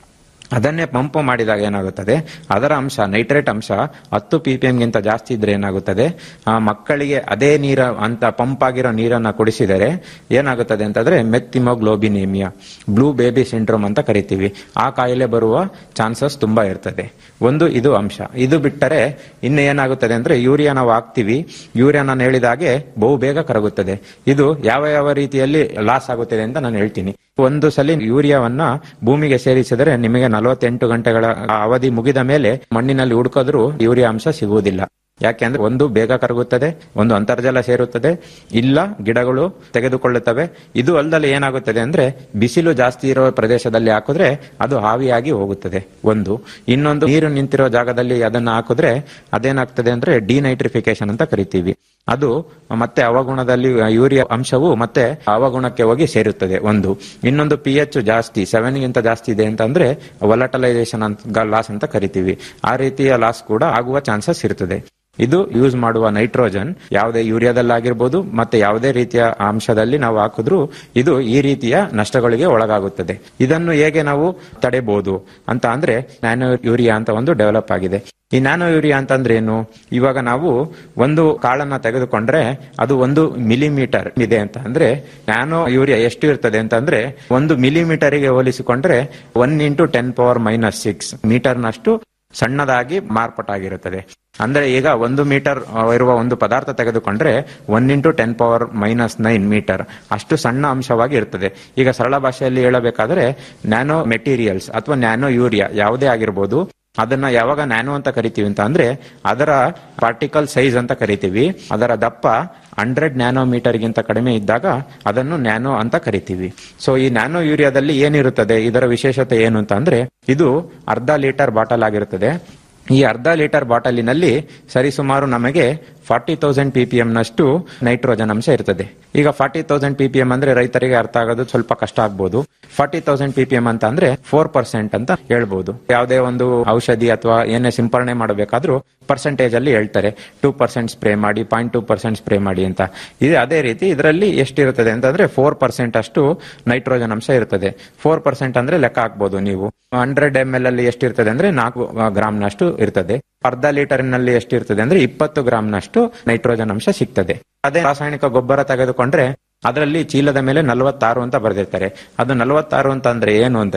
ಅದನ್ನೇ ಪಂಪ್ ಮಾಡಿದಾಗ ಏನಾಗುತ್ತದೆ ಅದರ ಅಂಶ ನೈಟ್ರೇಟ್ ಅಂಶ ಹತ್ತು ಪಿ ಪಿ ಗಿಂತ ಜಾಸ್ತಿ ಇದ್ರೆ ಏನಾಗುತ್ತದೆ ಆ ಮಕ್ಕಳಿಗೆ ಅದೇ ನೀರ ಅಂತ ಪಂಪ್ ಆಗಿರೋ ನೀರನ್ನ ಕುಡಿಸಿದರೆ ಏನಾಗುತ್ತದೆ ಅಂತಂದ್ರೆ ಮೆತ್ತಿಮೋಗ್ಲೋಬಿನೇಮಿಯಾ ಬ್ಲೂ ಬೇಬಿ ಸಿಂಡ್ರೋಮ್ ಅಂತ ಕರಿತೀವಿ ಆ ಕಾಯಿಲೆ ಬರುವ ಚಾನ್ಸಸ್ ತುಂಬಾ ಇರ್ತದೆ ಒಂದು ಇದು ಅಂಶ ಇದು ಬಿಟ್ಟರೆ ಇನ್ನು ಏನಾಗುತ್ತದೆ ಅಂದ್ರೆ ಯೂರಿಯಾ ನಾವು ಹಾಕ್ತಿವಿ ಯೂರಿಯಾ ನಾನು ಹೇಳಿದಾಗೆ ಬಹು ಬೇಗ ಕರಗುತ್ತದೆ ಇದು ಯಾವ ಯಾವ ರೀತಿಯಲ್ಲಿ ಲಾಸ್ ಆಗುತ್ತದೆ ಅಂತ ನಾನು ಹೇಳ್ತೀನಿ ಒಂದು ಸಲ ಯೂರಿಯಾವನ್ನ ಭೂಮಿಗೆ ಸೇರಿಸಿದರೆ ನಿಮಗೆ ನಲವತ್ತೆಂಟು ಗಂಟೆಗಳ ಅವಧಿ ಮುಗಿದ ಮೇಲೆ ಮಣ್ಣಿನಲ್ಲಿ ಹುಡುಕಿದ್ರೂ ಯೂರಿಯಾ ಅಂಶ ಸಿಗುವುದಿಲ್ಲ ಯಾಕೆಂದ್ರೆ ಒಂದು ಬೇಗ ಕರಗುತ್ತದೆ ಒಂದು ಅಂತರ್ಜಲ ಸೇರುತ್ತದೆ ಇಲ್ಲ ಗಿಡಗಳು ತೆಗೆದುಕೊಳ್ಳುತ್ತವೆ ಇದು ಅಲ್ಲದೆ ಏನಾಗುತ್ತದೆ ಅಂದ್ರೆ ಬಿಸಿಲು ಜಾಸ್ತಿ ಇರೋ ಪ್ರದೇಶದಲ್ಲಿ ಹಾಕಿದ್ರೆ ಅದು ಹಾವಿಯಾಗಿ ಹೋಗುತ್ತದೆ ಒಂದು ಇನ್ನೊಂದು ನೀರು ನಿಂತಿರೋ ಜಾಗದಲ್ಲಿ ಅದನ್ನ ಹಾಕಿದ್ರೆ ಅದೇನಾಗ್ತದೆ ಅಂದ್ರೆ ಡಿನೈಟ್ರಿಫಿಕೇಶನ್ ಅಂತ ಕರಿತೀವಿ ಅದು ಮತ್ತೆ ಅವಗುಣದಲ್ಲಿ ಯೂರಿಯಾ ಅಂಶವು ಮತ್ತೆ ಅವಗುಣಕ್ಕೆ ಹೋಗಿ ಸೇರುತ್ತದೆ ಒಂದು ಇನ್ನೊಂದು ಪಿ ಎಚ್ ಜಾಸ್ತಿ ಸೆವೆನ್ ಗಿಂತ ಜಾಸ್ತಿ ಇದೆ ಅಂತಂದ್ರೆ ವಲಟಲೈಸೇಷನ್ ಅಂತ ಲಾಸ್ ಅಂತ ಕರಿತೀವಿ ಆ ರೀತಿಯ ಲಾಸ್ ಕೂಡ ಆಗುವ ಚಾನ್ಸಸ್ ಇರುತ್ತದೆ ಇದು ಯೂಸ್ ಮಾಡುವ ನೈಟ್ರೋಜನ್ ಯಾವುದೇ ಯೂರಿಯಾದಲ್ಲಾಗಿರ್ಬೋದು ಮತ್ತೆ ಯಾವುದೇ ರೀತಿಯ ಅಂಶದಲ್ಲಿ ನಾವು ಹಾಕಿದ್ರೂ ಇದು ಈ ರೀತಿಯ ನಷ್ಟಗಳಿಗೆ ಒಳಗಾಗುತ್ತದೆ ಇದನ್ನು ಹೇಗೆ ನಾವು ತಡೆಬಹುದು ಅಂತ ಅಂದ್ರೆ ನ್ಯಾನೋ ಯೂರಿಯಾ ಅಂತ ಒಂದು ಡೆವಲಪ್ ಆಗಿದೆ ಈ ನ್ಯಾನೋ ಯೂರಿಯಾ ಅಂತಂದ್ರೆ ಏನು ಇವಾಗ ನಾವು ಒಂದು ಕಾಳನ್ನ ತೆಗೆದುಕೊಂಡ್ರೆ ಅದು ಒಂದು ಮಿಲಿಮೀಟರ್ ಇದೆ ಅಂತ ಅಂದ್ರೆ ನ್ಯಾನೋ ಯೂರಿಯಾ ಎಷ್ಟು ಇರ್ತದೆ ಅಂತಂದ್ರೆ ಒಂದು ಮಿಲಿಮೀಟರಿಗೆ ಹೋಲಿಸಿಕೊಂಡ್ರೆ one into ten power minus six ಮೀಟರ್ನಷ್ಟು ಸಣ್ಣದಾಗಿ ಮಾರ್ಪಾಟಾಗಿರುತ್ತದೆ ಅಂದ್ರೆ ಈಗ ಒಂದು ಮೀಟರ್ ಇರುವ ಒಂದು ಪದಾರ್ಥ ತೆಗೆದುಕೊಂಡ್ರೆ one into ten power minus nine metre ಅಷ್ಟು ಸಣ್ಣ ಅಂಶವಾಗಿ ಇರ್ತದೆ ಈಗ ಸರಳ ಭಾಷೆಯಲ್ಲಿ ಹೇಳಬೇಕಾದ್ರೆ ನ್ಯಾನೋ ಮೆಟೀರಿಯಲ್ಸ್ ಅಥವಾ ನ್ಯಾನೋ ಯೂರಿಯಾ ಯಾವುದೇ ಆಗಿರ್ಬೋದು ಅದನ್ನ ಯಾವಾಗ ನ್ಯಾನೋ ಅಂತ ಕರಿತೀವಿ ಅಂತ ಅಂದ್ರೆ ಅದರ ಪಾರ್ಟಿಕಲ್ ಸೈಜ್ ಅಂತ ಕರಿತೀವಿ ಅದರ ದಪ್ಪ ಹಂಡ್ರೆಡ್ ನ್ಯಾನೋಮೀಟರ್ ಗಿಂತ ಕಡಿಮೆ ಇದ್ದಾಗ ಅದನ್ನು ನ್ಯಾನೋ ಅಂತ ಕರಿತೀವಿ ಸೊ ಈ ನ್ಯಾನೋ ಯೂರಿಯಾದಲ್ಲಿ ಏನಿರುತ್ತದೆ ಇದರ ವಿಶೇಷತೆ ಏನು ಅಂತ ಅಂದ್ರೆ ಇದು ಅರ್ಧ ಲೀಟರ್ ಬಾಟಲ್ ಆಗಿರುತ್ತದೆ ಈ ಅರ್ಧ ಲೀಟರ್ ಬಾಟಲಿನಲ್ಲಿ ಸರಿಸುಮಾರು ನಮಗೆ ಫಾರ್ಟಿ ತೌಸಂಡ್ ಪಿ ಪಿ ನಷ್ಟು ನೈಟ್ರೋಜನ್ ಅಂಶ ಇರ್ತದೆ ಈಗ forty thousand P P M ಅಂದ್ರೆ ರೈತರಿಗೆ ಅರ್ಥ ಆಗೋದು ಸ್ವಲ್ಪ ಕಷ್ಟ ಆಗ್ಬೋದು forty thousand P P M ಅಂತ ಅಂದ್ರೆ ಫೋರ್ ಪರ್ಸೆಂಟ್ ಅಂತ ಹೇಳ್ಬೋದು ಯಾವುದೇ ಒಂದು ಔಷಧಿ ಅಥವಾ ಏನೇ ಸಿಂಪರಣೆ ಮಾಡಬೇಕಾದ್ರೂ ಪರ್ಸೆಂಟೇಜ್ ಅಲ್ಲಿ ಹೇಳ್ತಾರೆ ಟೂ ಪರ್ಸೆಂಟ್ ಸ್ಪ್ರೇ ಮಾಡಿ ಪಾಯಿಂಟ್ ಟೂ ಪರ್ಸೆಂಟ್ ಸ್ಪ್ರೇ ಮಾಡಿ ಅಂತ ಇದು ಅದೇ ರೀತಿ ಇದರಲ್ಲಿ ಎಷ್ಟಿರುತ್ತದೆ ಅಂತಂದ್ರೆ ಫೋರ್ ಪರ್ಸೆಂಟ್ ಅಷ್ಟು ನೈಟ್ರೋಜನ್ ಅಂಶ ಇರ್ತದೆ ಫೋರ್ ಪರ್ಸೆಂಟ್ ಅಂದ್ರೆ ಲೆಕ್ಕ ಹಾಕ್ಬೋದು ನೀವು ಹಂಡ್ರೆಡ್ ಎಂ ಎಲ್ ಅಲ್ಲಿ ಎಷ್ಟಿರ್ತದೆ ಅಂದ್ರೆ ನಾಲ್ಕು ಗ್ರಾಮ್ನಷ್ಟು ಇರ್ತದೆ ಅರ್ಧ ಲೀಟರ್ನಲ್ಲಿ ಎಷ್ಟಿರ್ತದೆ ಅಂದ್ರೆ ಇಪ್ಪತ್ತು ಗ್ರಾಮ್ನಷ್ಟು ನೈಟ್ರೋಜನ್ ಅಂಶ ಸಿಗ್ತದೆ ಅದೇ ರಾಸಾಯನಿಕ ಗೊಬ್ಬರ ತೆಗೆದುಕೊಂಡ್ರೆ ಅದರಲ್ಲಿ ಚೀಲದ ಮೇಲೆ ನಲವತ್ತಾರು ಅಂತ ಬರೆದಿರ್ತಾರೆ ಅದು ನಲವತ್ತಾರು ಅಂತ ಅಂದ್ರೆ ಏನು ಅಂದ್ರೆ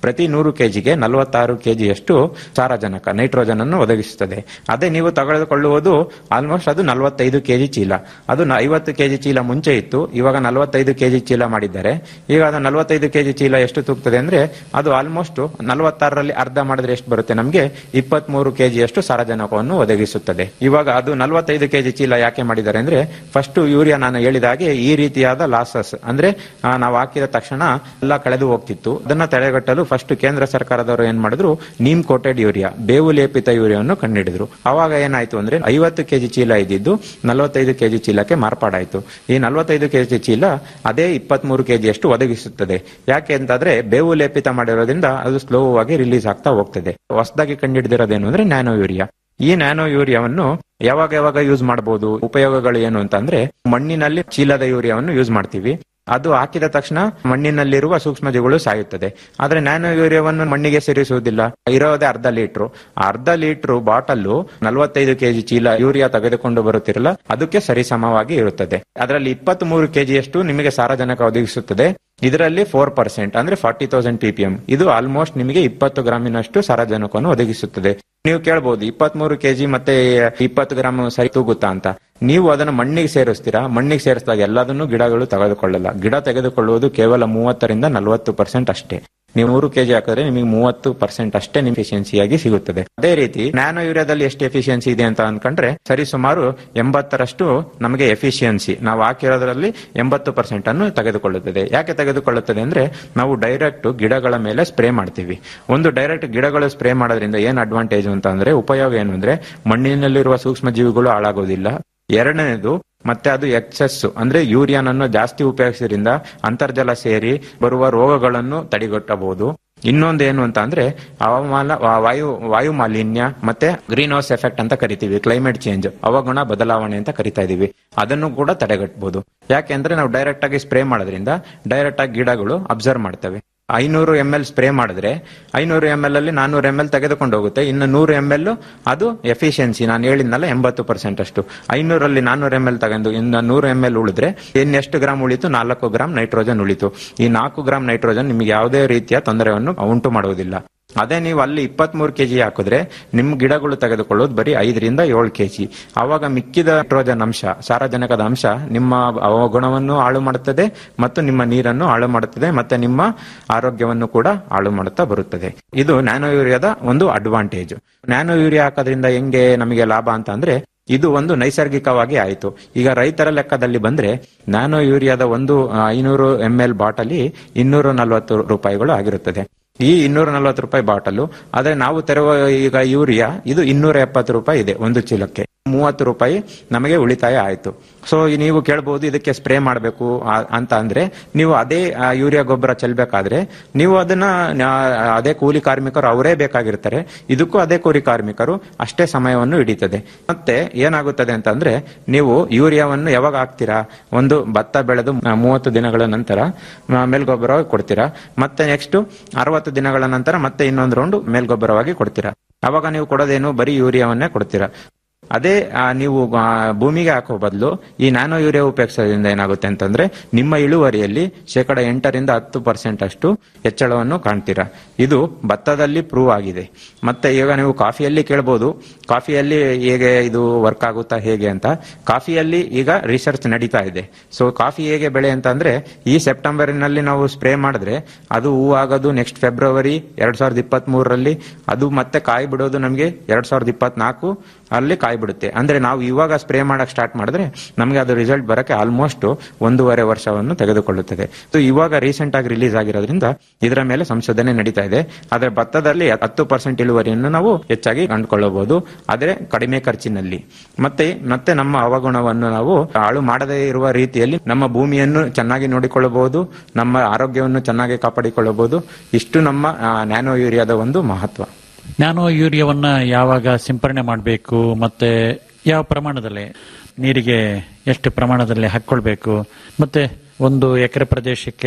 ಪ್ರತಿ ನೂರು ಕೆಜಿಗೆ ನಲವತ್ತಾರು ಕೆಜಿಯಷ್ಟು ಸಾರಜನಕ ನೈಟ್ರೋಜನ್ ಅನ್ನು ಒದಗಿಸುತ್ತದೆ ಅದೇ ನೀವು ತೆಗೆದುಕೊಳ್ಳುವುದು ಆಲ್ಮೋಸ್ಟ್ ಅದು ನಲವತ್ತೈದು ಕೆಜಿ ಚೀಲ ಅದು ನ- ಐವತ್ತು ಕೆಜಿ ಚೀಲ ಮುಂಚೆ ಇತ್ತು ಇವಾಗ ನಲವತ್ತೈದು ಕೆಜಿ ಚೀಲ ಮಾಡಿದ್ದಾರೆ ಈಗ ಅದು ನಲವತ್ತೈದು ಕೆಜಿ ಚೀಲ ಎಷ್ಟು ತೂಗ್ತದೆ ಅಂದ್ರೆ ಅದು ಆಲ್ಮೋಸ್ಟ್ ನಲವತ್ತಾರರಲ್ಲಿ ಅರ್ಧ ಮಾಡಿದ್ರೆ ಎಷ್ಟು ಬರುತ್ತೆ ನಮಗೆ ಇಪ್ಪತ್ಮೂರು ಕೆಜಿಯಷ್ಟು ಸಾರಜನಕವನ್ನು ಒದಗಿಸುತ್ತದೆ ಇವಾಗ ಅದು ನಲವತ್ತೈದು ಕೆಜಿ ಚೀಲ ಯಾಕೆ ಮಾಡಿದ್ದಾರೆ ಅಂದ್ರೆ ಫಸ್ಟ್ ಯೂರಿಯಾ ನಾನು ಹೇಳಿದ ಹಾಗೆ ಈ ರೀತಿಯಾದ ಲಾಸಸ್ ಅಂದ್ರೆ ಆ, ನಾವು ಹಾಕಿದ ತಕ್ಷಣ ಎಲ್ಲ ಕಳೆದು ಹೋಗ್ತಿತ್ತು ಅದನ್ನ ತಡೆಗಟ್ಟಲು ಫಸ್ಟ್ ಕೇಂದ್ರ ಸರ್ಕಾರದವರು ಏನ್ ಮಾಡಿದ್ರು ನೀಮ್ ಕೋಟೆಡ್ ಯೂರಿಯಾ ಬೇವು ಲೇಪಿತ ಯೂರಿಯಾವನ್ನು ಕಂಡುಹಿಡಿದ್ರು ಅವಾಗ ಏನಾಯ್ತು ಅಂದ್ರೆ ಐವತ್ತು ಕೆಜಿ ಚೀಲ ಇದ್ದಿದ್ದು ನಲವತ್ತೈದು ಕೆಜಿ ಚೀಲಕ್ಕೆ ಮಾರ್ಪಾಡಾಯ್ತು ಈ ನಲವತ್ತೈದು ಕೆಜಿ ಚೀಲ ಅದೇ ಇಪ್ಪತ್ಮೂರು ಕೆಜಿಯಷ್ಟು ಒದಗಿಸುತ್ತದೆ ಯಾಕೆ ಅಂತಂದ್ರೆ ಬೇವು ಲೇಪಿತ ಮಾಡಿರೋದ್ರಿಂದ ಅದು ಸ್ಲೋ ಆಗಿ ರಿಲೀಸ್ ಆಗ್ತಾ ಹೋಗ್ತದೆ ಹೊಸದಾಗಿ ಕಂಡುಹಿಡಿದಿರೋದೇನು ಅಂದ್ರೆ ನ್ಯಾನೋ ಯೂರಿಯಾ ಈ ನ್ಯಾನೋ ಯೂರಿಯಾವನ್ನು ಯಾವಾಗ ಯಾವಾಗ ಯೂಸ್ ಮಾಡಬಹುದು ಉಪಯೋಗಗಳು ಏನು ಅಂತಂದ್ರೆ ಮಣ್ಣಿನಲ್ಲಿ ಚೀಲದ ಯೂರಿಯಾವನ್ನು ಯೂಸ್ ಮಾಡ್ತೀವಿ ಅದು ಹಾಕಿದ ತಕ್ಷಣ ಮಣ್ಣಿನಲ್ಲಿರುವ ಸೂಕ್ಷ್ಮಜೀವಿಗಳು ಸಾಯುತ್ತದೆ ಆದ್ರೆ ನ್ಯಾನೋ ಯೂರಿಯಾವನ್ನು ಮಣ್ಣಿಗೆ ಸೇರಿಸುವುದಿಲ್ಲ ಇರೋದೇ ಅರ್ಧ ಲೀಟ್ರು ಆ ಅರ್ಧ ಲೀಟ್ರು ಬಾಟಲ್ಲು ನಲವತ್ತೈದು ಕೆಜಿ ಚೀಲ ಯೂರಿಯಾ ತೆಗೆದುಕೊಂಡು ಬರುತ್ತಿರಲ್ಲ ಅದಕ್ಕೆ ಸರಿಸಮವಾಗಿ ಇರುತ್ತದೆ ಅದರಲ್ಲಿ ಇಪ್ಪತ್ತ್ ಮೂರು ಕೆಜಿಯಷ್ಟು ನಿಮಗೆ ಸಾರಜನಕ ಒದಗಿಸುತ್ತದೆ ಇದರಲ್ಲಿ ಫೋರ್ ಪರ್ಸೆಂಟ್ ಅಂದ್ರೆ ಫಾರ್ಟಿ ತೌಸಂಡ್ ಪಿಪಿಎಂ ಇದು ಆಲ್ಮೋಸ್ಟ್ ನಿಮಗೆ ಇಪ್ಪತ್ತು ಗ್ರಾಮಿನಷ್ಟು ಸಾರಜನಕವನ್ನು ಒದಗಿಸುತ್ತದೆ ನೀವು ಕೇಳಬಹುದು ಇಪ್ಪತ್ಮೂರು ಕೆಜಿ ಮತ್ತೆ ಇಪ್ಪತ್ತು ಗ್ರಾಮ್ ಸರಿ ತೂಗುತ್ತಾ ಅಂತ ನೀವು ಅದನ್ನು ಮಣ್ಣಿಗೆ ಸೇರಿಸ್ತೀರಾ ಮಣ್ಣಿಗೆ ಸೇರಿಸಿದಾಗ ಎಲ್ಲದನ್ನು ಗಿಡಗಳು ತೆಗೆದುಕೊಳ್ಳಲ್ಲ ಗಿಡ ತೆಗೆದುಕೊಳ್ಳುವುದು ಕೇವಲ ಮೂವತ್ತರಿಂದ ನಲವತ್ತು ಪರ್ಸೆಂಟ್ ಅಷ್ಟೇ ನೀವು ನೂರು ಕೆಜಿ ಹಾಕಿದ್ರೆ ನಿಮಗೆ ಮೂವತ್ತು ಪರ್ಸೆಂಟ್ ಅಷ್ಟೇ ನಿಮ್ ಎಫಿಷಿಯನ್ಸಿಯಾಗಿ ಸಿಗುತ್ತದೆ ಅದೇ ರೀತಿ ನ್ಯಾನೋ ಯೂರಿಯಾದಲ್ಲಿ ಎಷ್ಟು ಎಫಿಷಿಯನ್ಸಿ ಇದೆ ಅಂತ ಅನ್ಕೊಂಡ್ರೆ ಸರಿ ಸುಮಾರು ಎಂಬತ್ತರಷ್ಟು ನಮಗೆ ಎಫಿಷಿಯನ್ಸಿ ನಾವು ಹಾಕಿರೋದ್ರಲ್ಲಿ ಎಂಬತ್ತು ಪರ್ಸೆಂಟ್ ಅನ್ನು ತೆಗೆದುಕೊಳ್ಳುತ್ತದೆ ಯಾಕೆ ತೆಗೆದುಕೊಳ್ಳುತ್ತದೆ ಅಂದ್ರೆ ನಾವು ಡೈರೆಕ್ಟ್ ಗಿಡಗಳ ಮೇಲೆ ಸ್ಪ್ರೇ ಮಾಡ್ತೀವಿ ಒಂದು ಡೈರೆಕ್ಟ್ ಗಿಡಗಳು ಸ್ಪ್ರೇ ಮಾಡೋದ್ರಿಂದ ಏನ್ ಅಡ್ವಾಂಟೇಜ್ ಅಂತ ಅಂದ್ರೆ ಉಪಯೋಗ ಏನು ಅಂದ್ರೆ ಮಣ್ಣಿನಲ್ಲಿರುವ ಸೂಕ್ಷ್ಮ ಜೀವಿಗಳು ಹಾಳಾಗೋದಿಲ್ಲ ಎರಡನೇದು ಮತ್ತೆ ಅದು ಎಕ್ಸೆಸ್ ಅಂದ್ರೆ ಯೂರಿಯಾನನ್ನು ಜಾಸ್ತಿ ಉಪಯೋಗಿಸೋದ್ರಿಂದ ಅಂತರ್ಜಲ ಸೇರಿ ಬರುವ ರೋಗಗಳನ್ನು ತಡೆಗಟ್ಟಬಹುದು ಇನ್ನೊಂದು ಏನು ಅಂತ ಅಂದ್ರೆ ಹವಾಮಾನ ವಾ- ವಾಯು ವಾಯು ಮಾಲಿನ್ಯ ಮತ್ತೆ ಗ್ರೀನ್ ಹೌಸ್ ಎಫೆಕ್ಟ್ ಅಂತ ಕರಿತೀವಿ ಕ್ಲೈಮೇಟ್ ಚೇಂಜ್ ಅವಗುಣ ಬದಲಾವಣೆ ಅಂತ ಕರಿತಾ ಇದೀವಿ ಅದನ್ನು ಕೂಡ ತಡೆಗಟ್ಟಬಹುದು ಯಾಕೆಂದ್ರೆ ನಾವು ಡೈರೆಕ್ಟ್ ಆಗಿ ಸ್ಪ್ರೇ ಮಾಡೋದ್ರಿಂದ ಡೈರೆಕ್ಟ್ ಆಗಿ ಗಿಡಗಳು ಅಬ್ಸರ್ವ್ ಮಾಡ್ತವೆ ಐನೂರು ಎಂ ಎಲ್ ಸ್ಪ್ರೇ ಮಾಡಿದ್ರೆ ಐನೂರು ಎಂ ಎಲ್ ಅಲ್ಲಿ ನಾನೂರು ಎಂ ಎಲ್ ತೆಗೆದುಕೊಂಡು ಹೋಗುತ್ತೆ ಇನ್ನು ನೂರು ಎಂ ಎಲ್ ಅದು ಎಫಿಷಿಯನ್ಸಿ ನಾನು ಹೇಳಿದ್ನಲ್ಲ ಎಂಬತ್ತು ಪರ್ಸೆಂಟ್ ಅಷ್ಟು ಐನೂರಲ್ಲಿ ನಾನೂರು ಎಂ ಎಲ್ ತಗೊಂಡು ಇನ್ನು ನೂರು ಎಂ ಎಲ್ ಉಳಿದ್ರೆ ಇನ್ನೆಷ್ಟು ಗ್ರಾಮ್ ಉಳಿತು ನಾಲ್ಕು ಗ್ರಾಮ್ ನೈಟ್ರೋಜನ್ ಉಳಿತು ಈ ನಾಲ್ಕು ಗ್ರಾಮ್ ನೈಟ್ರೋಜನ್ ನಿಮಗೆ ಯಾವುದೇ ರೀತಿಯ ತೊಂದರೆಯನ್ನು ಉಂಟು ಮಾಡುವುದಿಲ್ಲ ಅದೇ ನೀವು ಅಲ್ಲಿ ಇಪ್ಪತ್ಮೂರು ಕೆಜಿ ಹಾಕಿದ್ರೆ ನಿಮ್ ಗಿಡಗಳು ತೆಗೆದುಕೊಳ್ಳೋದು ಬರೀ ಐದರಿಂದ ಏಳು ಕೆಜಿ ಆವಾಗ ಮಿಕ್ಕಿದ ನೈಟ್ರೋಜನ್ ಅಂಶ ಸಾರಜನಕದ ಅಂಶ ನಿಮ್ಮ ಅವಗುಣವನ್ನು ಹಾಳು ಮಾಡುತ್ತದೆ ಮತ್ತು ನಿಮ್ಮ ನೀರನ್ನು ಹಾಳು ಮಾಡುತ್ತದೆ ಮತ್ತೆ ನಿಮ್ಮ ಆರೋಗ್ಯವನ್ನು ಕೂಡ ಹಾಳು ಮಾಡುತ್ತಾ ಬರುತ್ತದೆ ಇದು ನ್ಯಾನೋ ಯೂರಿಯಾದ ಒಂದು ಅಡ್ವಾಂಟೇಜ್ ನ್ಯಾನೋ ಯೂರಿಯಾ ಹಾಕೋದ್ರಿಂದ ಹೆಂಗೆ ನಮಗೆ ಲಾಭ ಅಂತ ಅಂದ್ರೆ ಇದು ಒಂದು ನೈಸರ್ಗಿಕವಾಗಿ ಆಯಿತು ಈಗ ರೈತರ ಲೆಕ್ಕದಲ್ಲಿ ಬಂದ್ರೆ ನ್ಯಾನೋ ಯೂರಿಯಾದ ಒಂದು ಐನೂರು ಎಂ ಎಲ್ ಬಾಟಲಿ ಇನ್ನೂರ ನಲವತ್ತು ರೂಪಾಯಿಗಳು ಆಗಿರುತ್ತದೆ ಈ ಇನ್ನೂರ ನಲವತ್ತು ರೂಪಾಯಿ ಬಾಟಲು ಆದ್ರೆ ನಾವು ತೆರುವ ಈಗ ಯೂರಿಯಾ ಇದು ಇನ್ನೂರ ಎಪ್ಪತ್ತು ರೂಪಾಯಿ ಇದೆ ಒಂದು ಚೀಲಕ್ಕೆ ಮೂವತ್ತು ರೂಪಾಯಿ ನಮಗೆ ಉಳಿತಾಯ ಆಯ್ತು ಸೊ ನೀವು ಕೇಳಬಹುದು ಇದಕ್ಕೆ ಸ್ಪ್ರೇ ಮಾಡಬೇಕು ಅಂತ ಅಂದ್ರೆ ನೀವು ಅದೇ ಆ, ಯೂರಿಯಾ ಗೊಬ್ಬರ ಚೆಲ್ಬೇಕಾದ್ರೆ ನೀವು ಅದನ್ನ ಆ, ಅದೇ ಕೂಲಿ ಕಾರ್ಮಿಕರು ಅವರೇ ಬೇಕಾಗಿರ್ತಾರೆ ಇದಕ್ಕೂ ಅದೇ ಕೂಲಿ ಕಾರ್ಮಿಕರು ಅಷ್ಟೇ ಸಮಯವನ್ನು ಹಿಡಿತದೆ ಮತ್ತೆ ಏನಾಗುತ್ತದೆ ಅಂತಂದ್ರೆ ನೀವು ಯೂರಿಯಾವನ್ನು ಯಾವಾಗ ಹಾಕ್ತೀರಾ ಒಂದು ಭತ್ತ ಬೆಳೆದು ಆ, ಮೂವತ್ತು ದಿನಗಳ ನಂತರ ಆ, ಮೇಲ್ಗೊಬ್ಬರವಾಗಿ ಕೊಡ್ತೀರಾ ಮತ್ತೆ ನೆಕ್ಸ್ಟ್ ಅರವತ್ತು ದಿನಗಳ ನಂತರ ಮತ್ತೆ ಇನ್ನೊಂದು ರೌಂಡ್ ಮೇಲ್ಗೊಬ್ಬರವಾಗಿ ಕೊಡ್ತೀರಾ ಅವಾಗ ನೀವು ಕೊಡೋದೇನು ಬರೀ ಯೂರಿಯಾವನ್ನೇ ಕೊಡ್ತೀರಾ ಅದೇ ಆ, ನೀವು ಆ, ಭೂಮಿಗೆ ಹಾಕೋ ಬದಲು ಈ ನ್ಯಾನೋ ಯೂರಿಯಾ ಉಪಯೋಗಿಸೋದ್ರಿಂದ ಏನಾಗುತ್ತೆ ಅಂತಂದ್ರೆ ನಿಮ್ಮ ಇಳುವರಿಯಲ್ಲಿ ಶೇಕಡ ಎಂಟರಿಂದ ಹತ್ತು ಪರ್ಸೆಂಟ್ ಅಷ್ಟು ಹೆಚ್ಚಳವನ್ನು ಕಾಣ್ತೀರಾ ಇದು ಭತ್ತದಲ್ಲಿ ಪ್ರೂವ್ ಆಗಿದೆ ಮತ್ತೆ ಈಗ ನೀವು ಕಾಫಿಯಲ್ಲಿ ಕೇಳ್ಬೋದು ಕಾಫಿಯಲ್ಲಿ ಹೇಗೆ ಇದು ವರ್ಕ್ ಆಗುತ್ತಾ ಹೇಗೆ ಅಂತ ಕಾಫಿಯಲ್ಲಿ ಈಗ ರಿಸರ್ಚ್ ನಡೀತಾ ಇದೆ ಸೊ ಕಾಫಿ ಹೇಗೆ ಬೆಳೆ ಅಂತ ಅಂದ್ರೆ ಈ ಸೆಪ್ಟೆಂಬರ್ನಲ್ಲಿ ನಾವು ಸ್ಪ್ರೇ ಮಾಡಿದ್ರೆ ಅದು ಹೂ ಆಗೋದು ನೆಕ್ಸ್ಟ್ ಫೆಬ್ರವರಿ ಎರಡ್ ಸಾವಿರದ ಇಪ್ಪತ್ತ್ ಮೂರರಲ್ಲಿ ಅದು ಮತ್ತೆ ಕಾಯಿ ಬಿಡೋದು ನಮಗೆ ಎರಡ್ ಸಾವಿರದ ಇಪ್ಪತ್ನಾಲ್ಕು ಅಲ್ಲಿ ಕಾಯಿ ಬಿಡುತ್ತೆ ಅಂದ್ರೆ ನಾವು ಇವಾಗ ಸ್ಪ್ರೇ ಮಾಡಕ್ ಸ್ಟಾರ್ಟ್ ಮಾಡಿದ್ರೆ ನಮಗೆ ಅದು ರಿಸಲ್ಟ್ ಬರಕ್ಕೆ ಆಲ್ಮೋಸ್ಟ್ ಒಂದೂವರೆ ವರ್ಷವನ್ನು ತೆಗೆದುಕೊಳ್ಳುತ್ತದೆ ಸೊ ಇವಾಗ ರೀಸೆಂಟ್ ಆಗಿ ರಿಲೀಸ್ ಆಗಿರೋದ್ರಿಂದ ಇದರ ಮೇಲೆ ಸಂಶೋಧನೆ ನಡೀತಾ ಇದೆ ಆದ್ರೆ ಭತ್ತದಲ್ಲಿ ಹತ್ತು ಪರ್ಸೆಂಟ್ ಇಳುವರಿಯನ್ನು ನಾವು ಹೆಚ್ಚಾಗಿ ಕಂಡುಕೊಳ್ಳಬಹುದು ಆದ್ರೆ ಕಡಿಮೆ ಖರ್ಚಿನಲ್ಲಿ ಮತ್ತೆ ಮತ್ತೆ ನಮ್ಮ ಅವಗುಣವನ್ನು ನಾವು ಹಾಳು ಮಾಡದೇ ಇರುವ ರೀತಿಯಲ್ಲಿ ನಮ್ಮ ಭೂಮಿಯನ್ನು ಚೆನ್ನಾಗಿ ನೋಡಿಕೊಳ್ಳಬಹುದು ನಮ್ಮ ಆರೋಗ್ಯವನ್ನು ಚೆನ್ನಾಗಿ ಕಾಪಾಡಿಕೊಳ್ಳಬಹುದು ಇಷ್ಟು ನಮ್ಮ ಆ, ನ್ಯಾನೋ ಯೂರಿಯಾದ ಒಂದು ಮಹತ್ವ ನ್ಯಾನೋ ಯೂರಿಯಾವನ್ನ ಯಾವಾಗ ಸಿಂಪರಣೆ ಮಾಡಬೇಕು ಮತ್ತೆ ಯಾವ ಪ್ರಮಾಣದಲ್ಲಿ ನೀರಿಗೆ ಎಷ್ಟು ಪ್ರಮಾಣದಲ್ಲಿ ಹಾಕೊಳ್ಬೇಕು ಮತ್ತೆ ಒಂದು ಎಕರೆ ಪ್ರದೇಶಕ್ಕೆ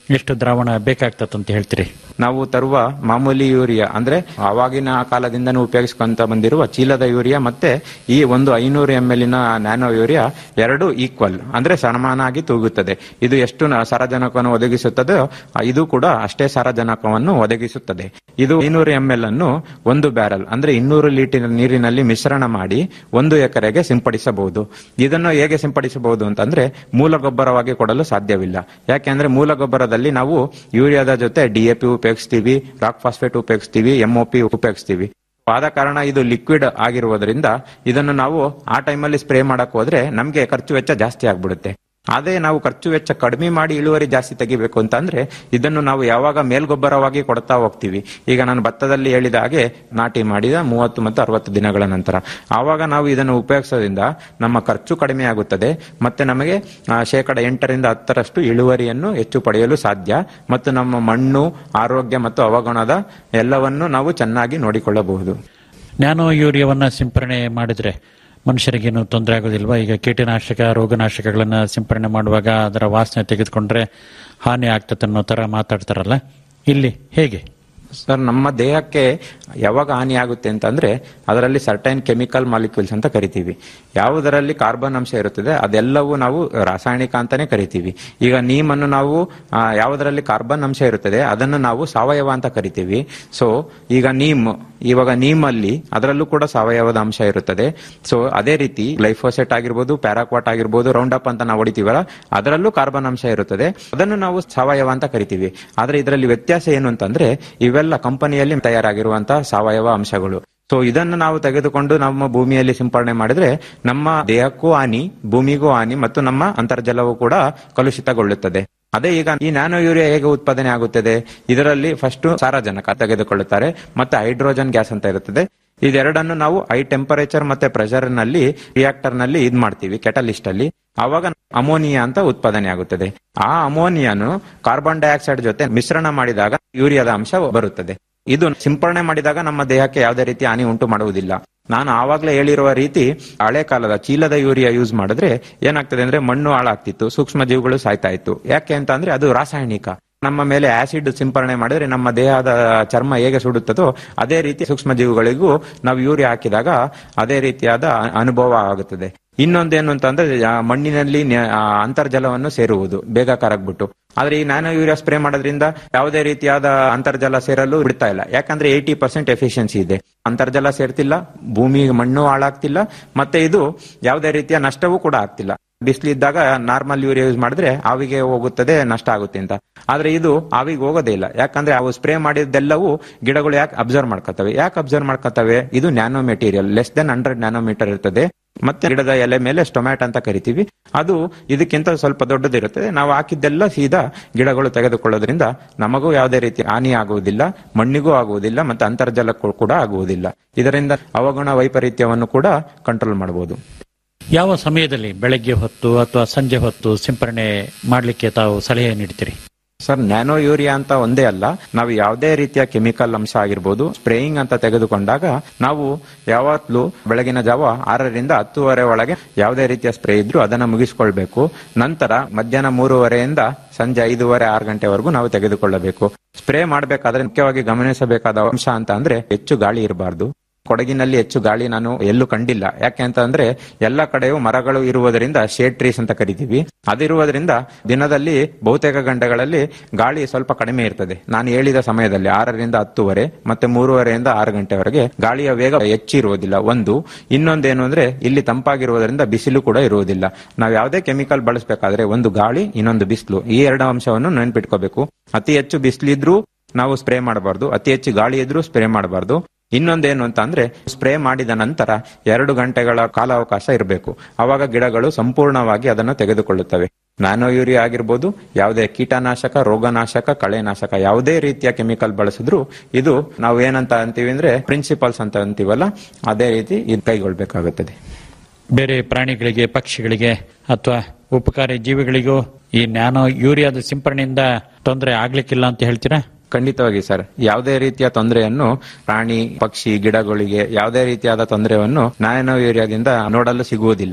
ಎಷ್ಟು ದ್ರಾವಣ ಬೇಕಾಗ್ತದಂತ ಹೇಳ್ತೀರಿ ನಾವು ತರುವ ಮಾಮೂಲಿ ಯೂರಿಯಾ ಅಂದ್ರೆ ಆವಾಗಿನ ಕಾಲದಿಂದನೂ ಉಪಯೋಗಿಸ್ಕೊಂತ ಬಂದಿರುವ ಚೀಲದ ಯೂರಿಯಾ ಮತ್ತೆ ಈ ಒಂದು ಐನೂರು ಎಂ ಎಲ್ ನ್ಯಾನೋ ಯೂರಿಯಾ ಎರಡು ಈಕ್ವಲ್ ಅಂದ್ರೆ ಸಮಾನಾಗಿ ತೂಗುತ್ತದೆ ಇದು ಎಷ್ಟು ನ- ಸಾರಜನಕವನ್ನು ಒದಗಿಸುತ್ತದೋ ಆ, ಇದು ಕೂಡ ಅಷ್ಟೇ ಸಾರಜನಕವನ್ನು ಒದಗಿಸುತ್ತದೆ ಇದು ಐನೂರು ಎಂ ಎಲ್ ಅನ್ನು ಒಂದು ಬ್ಯಾರಲ್ ಅಂದ್ರೆ ಇನ್ನೂರು ಲೀಟರ್ ನೀರಿನಲ್ಲಿ ಮಿಶ್ರಣ ಮಾಡಿ ಒಂದು ಎಕರೆಗೆ ಸಿಂಪಡಿಸಬಹುದು ಇದನ್ನು ಹೇಗೆ ಸಿಂಪಡಿಸಬಹುದು ಅಂತಂದ್ರೆ ಮೂಲ ಗೊಬ್ಬರವಾಗಿ ಕೊಡಲು ಸಾಧ್ಯವಿಲ್ಲ ಯಾಕೆಂದ್ರೆ ಮೂಲ ಗೊಬ್ಬರದಲ್ಲಿ ನಾವು ಯೂರಿಯಾದ ಜೊತೆ ಡಿಎಪಿ ಉಪಯೋಗಿಸ್ತೀವಿ ರಾಕ್ ಫಾಸ್ಫೇಟ್ ಉಪಯೋಗಿಸ್ತೀವಿ ಎಂಒಪಿ ಉಪಯೋಗಿಸ್ತೀವಿ ಆದ ಕಾರಣ ಇದು ಲಿಕ್ವಿಡ್ ಆಗಿರುವುದರಿಂದ ಇದನ್ನು ನಾವು ಆ ಟೈಮಲ್ಲಿ ಸ್ಪ್ರೇ ಮಾಡಕ್ ಹೋದ್ರೆ ನಮಗೆ ಖರ್ಚು ವೆಚ್ಚ ಜಾಸ್ತಿ ಆಗ್ಬಿಡುತ್ತೆ ಅದೇ ನಾವು ಖರ್ಚು ವೆಚ್ಚ ಕಡಿಮೆ ಮಾಡಿ ಇಳುವರಿ ಜಾಸ್ತಿ ತೆಗಿಬೇಕು ಅಂತಂದ್ರೆ ಇದನ್ನು ನಾವು ಯಾವಾಗ ಮೇಲ್ಗೊಬ್ಬರವಾಗಿ ಕೊಡ್ತಾ ಹೋಗ್ತೀವಿ ಈಗ ನಾನು ಭತ್ತದಲ್ಲಿ ಹೇಳಿದ ಹಾಗೆ ನಾಟಿ ಮಾಡಿದ ಮೂವತ್ತು ಮತ್ತು ಅರವತ್ತು ದಿನಗಳ ನಂತರ ಆವಾಗ ನಾವು ಇದನ್ನು ಉಪಯೋಗಿಸೋದ್ರಿಂದ ನಮ್ಮ ಖರ್ಚು ಕಡಿಮೆ ಆಗುತ್ತದೆ ಮತ್ತೆ ನಮಗೆ ಆ, ಶೇಕಡ ಎಂಟರಿಂದ ಹತ್ತರಷ್ಟು ಇಳುವರಿಯನ್ನು ಹೆಚ್ಚು ಪಡೆಯಲು ಸಾಧ್ಯ ಮತ್ತು ನಮ್ಮ ಮಣ್ಣು ಆರೋಗ್ಯ ಮತ್ತು ಅವಗುಣದ ಎಲ್ಲವನ್ನು ನಾವು ಚೆನ್ನಾಗಿ ನೋಡಿಕೊಳ್ಳಬಹುದು ನ್ಯಾನೋ ಯೂರಿಯಾವನ್ನ ಸಿಂಪರಣೆ ಮಾಡಿದ್ರೆ ಮನುಷ್ಯರಿಗೇನು ತೊಂದರೆ ಆಗೋದಿಲ್ವಾ ಈಗ ಕೀಟನಾಶಕ ರೋಗನಾಶಕಗಳನ್ನ ಸಿಂಪರಣೆ ಮಾಡುವಾಗ ಅದರ ವಾಸನೆ ತೆಗೆದುಕೊಂಡ್ರೆ ಹಾನಿ ಆಗ್ತದೆ ಅನ್ನೋ ತರ ಮಾತಾಡ್ತಾರಲ್ಲ ಇಲ್ಲಿ ಹೇಗೆ ಸರ್ ನಮ್ಮ ದೇಹಕ್ಕೆ ಯಾವಾಗ ಹಾನಿ ಆಗುತ್ತೆ ಅಂತಂದ್ರೆ ಅದರಲ್ಲಿ ಸರ್ಟೈನ್ ಕೆಮಿಕಲ್ ಮಾಲಿಕ್ಯೂಲ್ಸ್ ಅಂತ ಕರಿತೀವಿ ಯಾವುದರಲ್ಲಿ ಕಾರ್ಬನ್ ಅಂಶ ಇರುತ್ತದೆ ಅದೆಲ್ಲವೂ ನಾವು ರಾಸಾಯನಿಕ ಅಂತಾನೆ ಕರಿತೀವಿ ಈಗ ನೀಮನ್ನು ನಾವು ಆ, ಯಾವುದರಲ್ಲಿ ಕಾರ್ಬನ್ ಅಂಶ ಇರುತ್ತದೆ ಅದನ್ನು ನಾವು ಸಾವಯವ ಅಂತ ಕರಿತೀವಿ ಸೊ ಈಗ ನೀಮ್ ಇವಾಗ ನೀಮಲ್ಲಿ ಅದರಲ್ಲೂ ಕೂಡ ಸಾವಯವದ ಅಂಶ ಇರುತ್ತದೆ ಸೊ ಅದೇ ರೀತಿ ಗ್ಲೈಫೋಸೆಟ್ ಆಗಿರ್ಬೋದು ಪ್ಯಾರಾಕ್ವಾಟ್ ಆಗಿರ್ಬೋದು ರೌಂಡ್ ಅಪ್ ಅಂತ ನಾವು ಹೊಡಿತೀವಲ್ಲ ಅದರಲ್ಲೂ ಕಾರ್ಬನ್ ಅಂಶ ಇರುತ್ತದೆ ಅದನ್ನು ನಾವು ಸಾವಯವ ಅಂತ ಕರಿತೀವಿ ಆದ್ರೆ ಇದರಲ್ಲಿ ವ್ಯತ್ಯಾಸ ಏನು ಅಂತಂದ್ರೆ ಇವೆಲ್ಲ ಕಂಪನಿಯಲ್ಲಿ ತಯಾರಾಗಿರುವಂತಹ ಸಾವಯವ ಅಂಶಗಳು ಸೊ ಇದನ್ನು ನಾವು ತೆಗೆದುಕೊಂಡು ನಮ್ಮ ಭೂಮಿಯಲ್ಲಿ ಸಿಂಪಡಣೆ ಮಾಡಿದ್ರೆ ನಮ್ಮ ದೇಹಕ್ಕೂ ಹಾನಿ ಭೂಮಿಗೂ ಹಾನಿ ಮತ್ತು ನಮ್ಮ ಅಂತರ್ಜಲವೂ ಕೂಡ ಕಲುಷಿತಗೊಳ್ಳುತ್ತದೆ ಅದೇ ಈಗ ಈ ನ್ಯಾನೋ ಯೂರಿಯಾ ಹೇಗೆ ಉತ್ಪಾದನೆ ಆಗುತ್ತದೆ ಇದರಲ್ಲಿ ಫಸ್ಟ್ ಸಾರಜನಕ ತೆಗೆದುಕೊಳ್ಳುತ್ತಾರೆ ಮತ್ತೆ ಹೈಡ್ರೋಜನ್ ಗ್ಯಾಸ್ ಅಂತ ಇರುತ್ತದೆ ಇದೆರಡನ್ನು ನಾವು ಹೈ ಟೆಂಪರೇಚರ್ ಮತ್ತೆ ಪ್ರೆಷರ್ ನಲ್ಲಿ ರಿಯಾಕ್ಟರ್ ನಲ್ಲಿ ಇದ್ ಮಾಡ್ತೀವಿ ಕೆಟಲಿಸ್ಟ್ ಅಲ್ಲಿ ಆವಾಗ ಅಮೋನಿಯಾ ಅಂತ ಉತ್ಪಾದನೆ ಆಗುತ್ತದೆ ಆ ಅಮೋನಿಯಾನು ಕಾರ್ಬನ್ ಡೈಆಕ್ಸೈಡ್ ಜೊತೆ ಮಿಶ್ರಣ ಮಾಡಿದಾಗ ಯೂರಿಯಾದ ಅಂಶ ಬರುತ್ತದೆ ಇದು ಸಿಂಪರಣೆ ಮಾಡಿದಾಗ ನಮ್ಮ ದೇಹಕ್ಕೆ ಯಾವುದೇ ರೀತಿ ಹಾನಿ ಉಂಟು ಮಾಡುವುದಿಲ್ಲ ನಾನು ಆವಾಗಲೇ ಹೇಳಿರುವ ರೀತಿ ಹಳೆ ಕಾಲದ ಚೀಲದ ಯೂರಿಯಾ ಯೂಸ್ ಮಾಡಿದ್ರೆ ಏನಾಗ್ತದೆ ಅಂದ್ರೆ ಮಣ್ಣು ಹಾಳಾಗ್ತಿತ್ತು ಸೂಕ್ಷ್ಮ ಜೀವಿಗಳು ಸಾಯ್ತಾ ಇತ್ತು ಯಾಕೆ ಅಂತ ಅಂದ್ರೆ ಅದು ರಾಸಾಯನಿಕ ನಮ್ಮ ಮೇಲೆ ಆಸಿಡ್ ಸಿಂಪರಣೆ ಮಾಡಿದ್ರೆ ನಮ್ಮ ದೇಹದ ಚರ್ಮ ಹೇಗೆ ಸುಡುತ್ತದೋ ಅದೇ ರೀತಿ ಸೂಕ್ಷ್ಮ ಜೀವಿಗಳಿಗೂ ನಾವು ಯೂರಿಯಾ ಹಾಕಿದಾಗ ಅದೇ ರೀತಿಯಾದ ಅ- ಅನುಭವ ಆಗುತ್ತದೆ ಇನ್ನೊಂದೇನು ಅಂತಂದ್ರೆ ಆ ಮಣ್ಣಿನಲ್ಲಿ ನೆ- ಆ ಅಂತರ್ಜಲವನ್ನು ಸೇರುವುದು ಬೇಗ ಕರಗ್ಬಿಟ್ಟು ಆದ್ರೆ ಈ ನ್ಯಾನೋ ಯೂರಿಯಾ ಸ್ಪ್ರೇ ಮಾಡೋದ್ರಿಂದ ಯಾವುದೇ ರೀತಿಯಾದ ಅಂತರ್ಜಲ ಸೇರಲು ಬಿಡ್ತಾ ಇಲ್ಲ ಯಾಕಂದ್ರೆ ಏಯ್ಟಿ ಪರ್ಸೆಂಟ್ ಎಫಿಷಿಯನ್ಸಿ ಇದೆ ಅಂತರ್ಜಲ ಸೇರ್ತಿಲ್ಲ ಭೂಮಿ ಮಣ್ಣು ಹಾಳಾಗ್ತಿಲ್ಲ ಮತ್ತೆ ಇದು ಯಾವುದೇ ರೀತಿಯ ನಷ್ಟವೂ ಕೂಡ ಆಗ್ತಿಲ್ಲ ಬಿಸಿಲಿದ್ದಾಗ ನಾರ್ಮಲ್ ಯೂರಿಯಾ ಯೂಸ್ ಮಾಡಿದ್ರೆ ಆವಿಗೆ ಹೋಗುತ್ತದೆ ನಷ್ಟ ಆಗುತ್ತೆ ಅಂತ ಆದ್ರೆ ಇದು ಆವಿಗೆ ಹೋಗೋದೇ ಇಲ್ಲ ಯಾಕಂದ್ರೆ ಅವು ಸ್ಪ್ರೇ ಮಾಡಿದ್ದೆಲ್ಲವೂ ಗಿಡಗಳು ಯಾಕೆ ಅಬ್ಸರ್ವ್ ಮಾಡ್ಕೊತವೆ ಯಾಕೆ ಅಬ್ಸರ್ವ್ ಮಾಡ್ಕೊತವೆ ಇದು nano material less than hundred nanometre ಇರ್ತದೆ ಮತ್ತೆ ಗಿಡದ ಎಲೆ ಮೇಲೆ ಸ್ಟೊಮ್ಯಾಟ್ ಅಂತ ಕರಿತೀವಿ ಅದು ಇದಕ್ಕಿಂತ ಸ್ವಲ್ಪ ದೊಡ್ಡದಿರುತ್ತದೆ ನಾವು ಹಾಕಿದ್ದೆಲ್ಲ ಸೀದಾ ಗಿಡಗಳು ತೆಗೆದುಕೊಳ್ಳೋದ್ರಿಂದ ನಮಗೂ ಯಾವುದೇ ರೀತಿ ಹಾನಿ ಆಗುವುದಿಲ್ಲ ಮಣ್ಣಿಗೂ ಆಗುವುದಿಲ್ಲ ಮತ್ತೆ ಅಂತರ್ಜಲಕ್ಕೂ ಕೂಡ ಆಗುವುದಿಲ್ಲ ಇದರಿಂದ ಅವಗುಣ ವೈಪರೀತ್ಯವನ್ನು ಕೂಡ ಕಂಟ್ರೋಲ್ ಮಾಡಬಹುದು ಯಾವ ಸಮಯದಲ್ಲಿ ಬೆಳಗ್ಗೆ ಹೊತ್ತು ಅಥವಾ ಸಂಜೆ ಹೊತ್ತು ಸಿಂಪರಣೆ ಮಾಡಲಿಕ್ಕೆ ತಾವು ಸಲಹೆ ನೀಡ್ತೀರಿ ಸರ್ ನ್ಯಾನೋ ಯೂರಿಯಾ ಅಂತ ಒಂದೇ ಅಲ್ಲ ನಾವು ಯಾವುದೇ ರೀತಿಯ ಕೆಮಿಕಲ್ ಅಂಶ ಆಗಿರ್ಬೋದು ಸ್ಪ್ರೇಯಿಂಗ್ ಅಂತ ತೆಗೆದುಕೊಂಡಾಗ ನಾವು ಯಾವತ್ತೂ ಬೆಳಗಿನ ಜಾವ ಆರರಿಂದ ಹತ್ತುವರೆ ಒಳಗೆ ಯಾವುದೇ ರೀತಿಯ ಸ್ಪ್ರೇ ಇದ್ರೂ ಅದನ್ನ ಮುಗಿಸ್ಕೊಳ್ಬೇಕು ನಂತರ ಮಧ್ಯಾಹ್ನ ಮೂರುವರೆಯಿಂದ ಸಂಜೆ ಐದೂವರೆ ಆರು ಗಂಟೆವರೆಗೂ ನಾವು ತೆಗೆದುಕೊಳ್ಳಬೇಕು ಸ್ಪ್ರೇ ಮಾಡಬೇಕಾದ್ರೆ ಮುಖ್ಯವಾಗಿ ಗಮನಿಸಬೇಕಾದ ಅಂಶ ಅಂತ ಅಂದ್ರೆ ಹೆಚ್ಚು ಗಾಳಿ ಇರಬಾರ್ದು ಕೊಡಗಿನಲ್ಲಿ ಹೆಚ್ಚು ಗಾಳಿ ನಾನು ಎಲ್ಲೂ ಕಂಡಿಲ್ಲ ಯಾಕೆ ಅಂತ ಅಂದ್ರೆ ಎಲ್ಲ ಕಡೆಯೂ ಮರಗಳು ಇರುವುದರಿಂದ ಶೇಡ್ ಟ್ರೀಸ್ ಅಂತ ಕರಿತೀವಿ ಅದಿರುವುದರಿಂದ ದಿನದಲ್ಲಿ ಬಹುತೇಕ ಗಂಟೆಗಳಲ್ಲಿ ಗಾಳಿ ಸ್ವಲ್ಪ ಕಡಿಮೆ ಇರ್ತದೆ ನಾನು ಹೇಳಿದ ಸಮಯದಲ್ಲಿ ಆರರಿಂದ ಹತ್ತುವರೆ ಮತ್ತೆ ಮೂರುವರೆಯಿಂದ ಆರು ಗಂಟೆವರೆಗೆ ಗಾಳಿಯ ವೇಗ ಹೆಚ್ಚಿರುವುದಿಲ್ಲ ಒಂದು ಇನ್ನೊಂದೇನು ಅಂದ್ರೆ ಇಲ್ಲಿ ತಂಪಾಗಿರುವುದರಿಂದ ಬಿಸಿಲು ಕೂಡ ಇರುವುದಿಲ್ಲ ನಾವು ಯಾವುದೇ ಕೆಮಿಕಲ್ ಬಳಸಬೇಕಾದ್ರೆ ಒಂದು ಗಾಳಿ ಇನ್ನೊಂದು ಬಿಸಿಲು ಈ ಎರಡು ಅಂಶವನ್ನು ನೆನ್ಪಿಟ್ಕೋಬೇಕು ಅತಿ ಹೆಚ್ಚು ಬಿಸಿಲಿದ್ರೂ ನಾವು ಸ್ಪ್ರೇ ಮಾಡಬಾರ್ದು ಅತಿ ಹೆಚ್ಚು ಗಾಳಿ ಇದ್ರೂ ಸ್ಪ್ರೇ ಮಾಡಬಾರ್ದು ಇನ್ನೊಂದೇನು ಅಂತ ಅಂದ್ರೆ ಸ್ಪ್ರೇ ಮಾಡಿದ ನಂತರ ಎರಡು ಗಂಟೆಗಳ ಕಾಲಾವಕಾಶ ಇರಬೇಕು ಅವಾಗ ಗಿಡಗಳು ಸಂಪೂರ್ಣವಾಗಿ ಅದನ್ನು ತೆಗೆದುಕೊಳ್ಳುತ್ತವೆ ನ್ಯಾನೋ ಯೂರಿಯಾ ಆಗಿರ್ಬೋದು ಯಾವುದೇ ಕೀಟನಾಶಕ ರೋಗನಾಶಕ ಕಳೆನಾಶಕ ಯಾವುದೇ ರೀತಿಯ ಕೆಮಿಕಲ್ ಬಳಸಿದ್ರು ಇದು ನಾವು ಏನಂತ ಅಂತೀವಿ ಅಂದ್ರೆ ಪ್ರಿನ್ಸಿಪಲ್ಸ್ ಅಂತ ಅಂತೀವಲ್ಲ ಅದೇ ರೀತಿ ಇದು ಕೈಗೊಳ್ಬೇಕಾಗುತ್ತದೆ ಬೇರೆ ಪ್ರಾಣಿಗಳಿಗೆ ಪಕ್ಷಿಗಳಿಗೆ ಅಥವಾ ಉಪಕಾರಿ ಜೀವಿಗಳಿಗೂ ಈ ನ್ಯಾನೋ ಯೂರಿಯಾದ ಸಿಂಪರಣೆಯಿಂದ ತೊಂದರೆ ಆಗ್ಲಿಕ್ಕಿಲ್ಲ ಅಂತ ಹೇಳ್ತೀರಾ ಖಂಡಿತವಾಗಿ ಸರ್ ಯಾವುದೇ ರೀತಿಯ ತೊಂದರೆಯನ್ನು ಪ್ರಾಣಿ ಪಕ್ಷಿ ಗಿಡಗಳಿಗೆ ಯಾವುದೇ ರೀತಿಯಾದ ತೊಂದರೆಯನ್ನು ನ್ಯಾನೋ ಯೂರಿಯಾದಿಂದ ನೋಡಲು ಸಿಗುವುದಿಲ್ಲ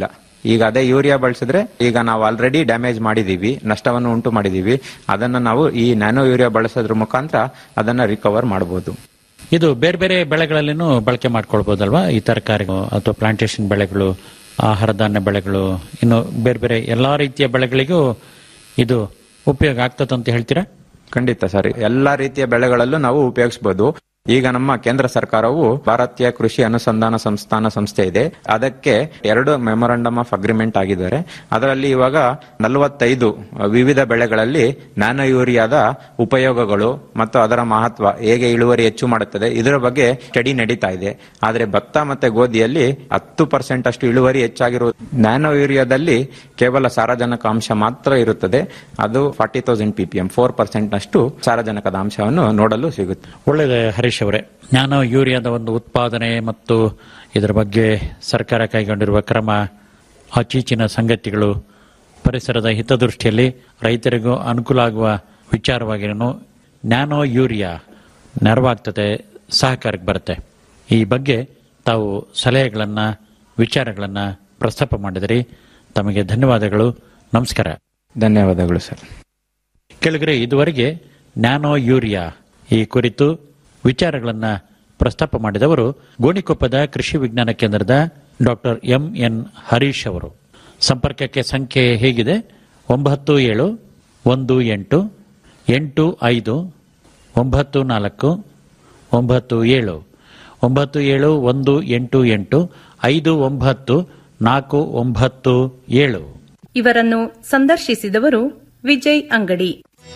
ಈಗ ಅದೇ ಯೂರಿಯಾ ಬಳಸಿದ್ರೆ ಈಗ ನಾವು ಆಲ್ರೆಡಿ ಡ್ಯಾಮೇಜ್ ಮಾಡಿದೀವಿ ನಷ್ಟವನ್ನು ಉಂಟು ಮಾಡಿದೀವಿ ಅದನ್ನ ನಾವು ಈ ನ್ಯಾನೋ ಯೂರಿಯಾ ಬಳಸೋದ್ರ ಮುಖಾಂತರ ಅದನ್ನ ರಿಕವರ್ ಮಾಡಬಹುದು ಇದು ಬೇರೆ ಬೇರೆ ಬೆಳೆಗಳಲ್ಲಿನೂ ಬಳಕೆ ಮಾಡ್ಕೊಳ್ಬಹುದಲ್ವಾ ಈ ತರಕಾರಿ ಅಥವಾ ಪ್ಲಾಂಟೇಶನ್ ಬೆಳೆಗಳು ಆಹಾರ ಧಾನ್ಯ ಬೆಳೆಗಳು ಇನ್ನು ಬೇರೆ ಬೇರೆ ಎಲ್ಲಾ ರೀತಿಯ ಬೆಳೆಗಳಿಗೂ ಇದು ಉಪಯೋಗ ಆಗ್ತದೆ ಅಂತ ಹೇಳ್ತೀರಾ ಖಂಡಿತ ಸರ್ ಎಲ್ಲಾ ರೀತಿಯ ಬೆಳೆಗಳಲ್ಲೂ ನಾವು ಉಪಯೋಗಿಸಬಹುದು ಈಗ ನಮ್ಮ ಕೇಂದ್ರ ಸರ್ಕಾರವು ಭಾರತೀಯ ಕೃಷಿ ಅನುಸಂಧಾನ ಸಂಸ್ಥಾನ ಸಂಸ್ಥೆ ಇದೆ ಅದಕ್ಕೆ ಎರಡು ಮೆಮೊರಂಡಮ್ ಆಫ್ ಅಗ್ರಿಮೆಂಟ್ ಆಗಿದ್ದಾರೆ ಅದರಲ್ಲಿ ಇವಾಗ ನಲವತ್ತೈದು ವಿವಿಧ ಬೆಳೆಗಳಲ್ಲಿ ನ್ಯಾನೋ ಯೂರಿಯಾದ ಉಪಯೋಗಗಳು ಮತ್ತು ಅದರ ಮಹತ್ವ ಹೇಗೆ ಇಳುವರಿ ಹೆಚ್ಚು ಮಾಡುತ್ತದೆ ಇದರ ಬಗ್ಗೆ ಸ್ಟಡಿ ನಡೀತಾ ಇದೆ ಆದ್ರೆ ಭತ್ತ ಮತ್ತೆ ಗೋಧಿಯಲ್ಲಿ ಹತ್ತು ಪರ್ಸೆಂಟ್ ಅಷ್ಟು ಇಳುವರಿ ಹೆಚ್ಚಾಗಿರುವ ನ್ಯಾನೋ ಯೂರಿಯಾದಲ್ಲಿ ಕೇವಲ ಸಾರಜನಕ ಅಂಶ ಮಾತ್ರ ಇರುತ್ತದೆ ಅದು forty thousand PPM four percent ನಷ್ಟು ಸಾರಜನಕದ ಅಂಶವನ್ನು ನೋಡಲು ಸಿಗುತ್ತೆ ಒಳ್ಳೆಯದು ಹರೀಶ್ ಅವರೇ ನ್ಯಾನೋ ಯೂರಿಯಾದ ಒಂದು ಉತ್ಪಾದನೆ ಮತ್ತು ಇದರ ಬಗ್ಗೆ ಸರ್ಕಾರ ಕೈಗೊಂಡಿರುವ ಕ್ರಮ ಅಚೀಚಿನ ಸಂಗತಿಗಳು ಪರಿಸರದ ಹಿತದೃಷ್ಟಿಯಲ್ಲಿ ರೈತರಿಗೂ ಅನುಕೂಲ ಆಗುವ ವಿಚಾರವಾಗಿರೋ ನ್ಯಾನೋ ಯೂರಿಯಾ ನೆರವಾಗ್ತದೆ ಸಹಕಾರಕ್ಕೆ ಬರುತ್ತೆ ಈ ಬಗ್ಗೆ ತಾವು ಸಲಹೆಗಳನ್ನ ವಿಚಾರಗಳನ್ನ ಪ್ರಸ್ತಾಪ ಮಾಡಿದಿರಿ ತಮಗೆ ಧನ್ಯವಾದಗಳು ನಮಸ್ಕಾರ ಧನ್ಯವಾದಗಳು ಸರ್ ಕೆಳಗರೆ ಇದುವರೆಗೆ ನ್ಯಾನೋ ಯೂರಿಯಾ ಈ ಕುರಿತು ವಿಚಾರಗಳನ್ನ ಪ್ರಸ್ತಾಪ ಮಾಡಿದವರು ಗೋಣಿಕೊಪ್ಪದ ಕೃಷಿ ವಿಜ್ಞಾನ ಕೇಂದ್ರದ ಡಾಕ್ಟರ್ ಎಂ ಎನ್ ಹರೀಶ್ ಅವರು ಸಂಪರ್ಕಕ್ಕೆ ಸಂಖ್ಯೆ ಹೇಗಿದೆ ಒಂಬತ್ತು ಏಳು ಒಂದು ಎಂಟು ಎಂಟು ಐದು ಒಂಬತ್ತು ನಾಲ್ಕು ಒಂಬತ್ತು ಏಳು ಒಂಬತ್ತು ಏಳು ಒಂದು ಎಂಟು ಎಂಟು ಐದು ಒಂಬತ್ತು ನಾಲ್ಕು ಒಂಬತ್ತು ಏಳು ಇವರನ್ನು ಸಂದರ್ಶಿಸಿದವರು ವಿಜಯ್ ಅಂಗಡಿ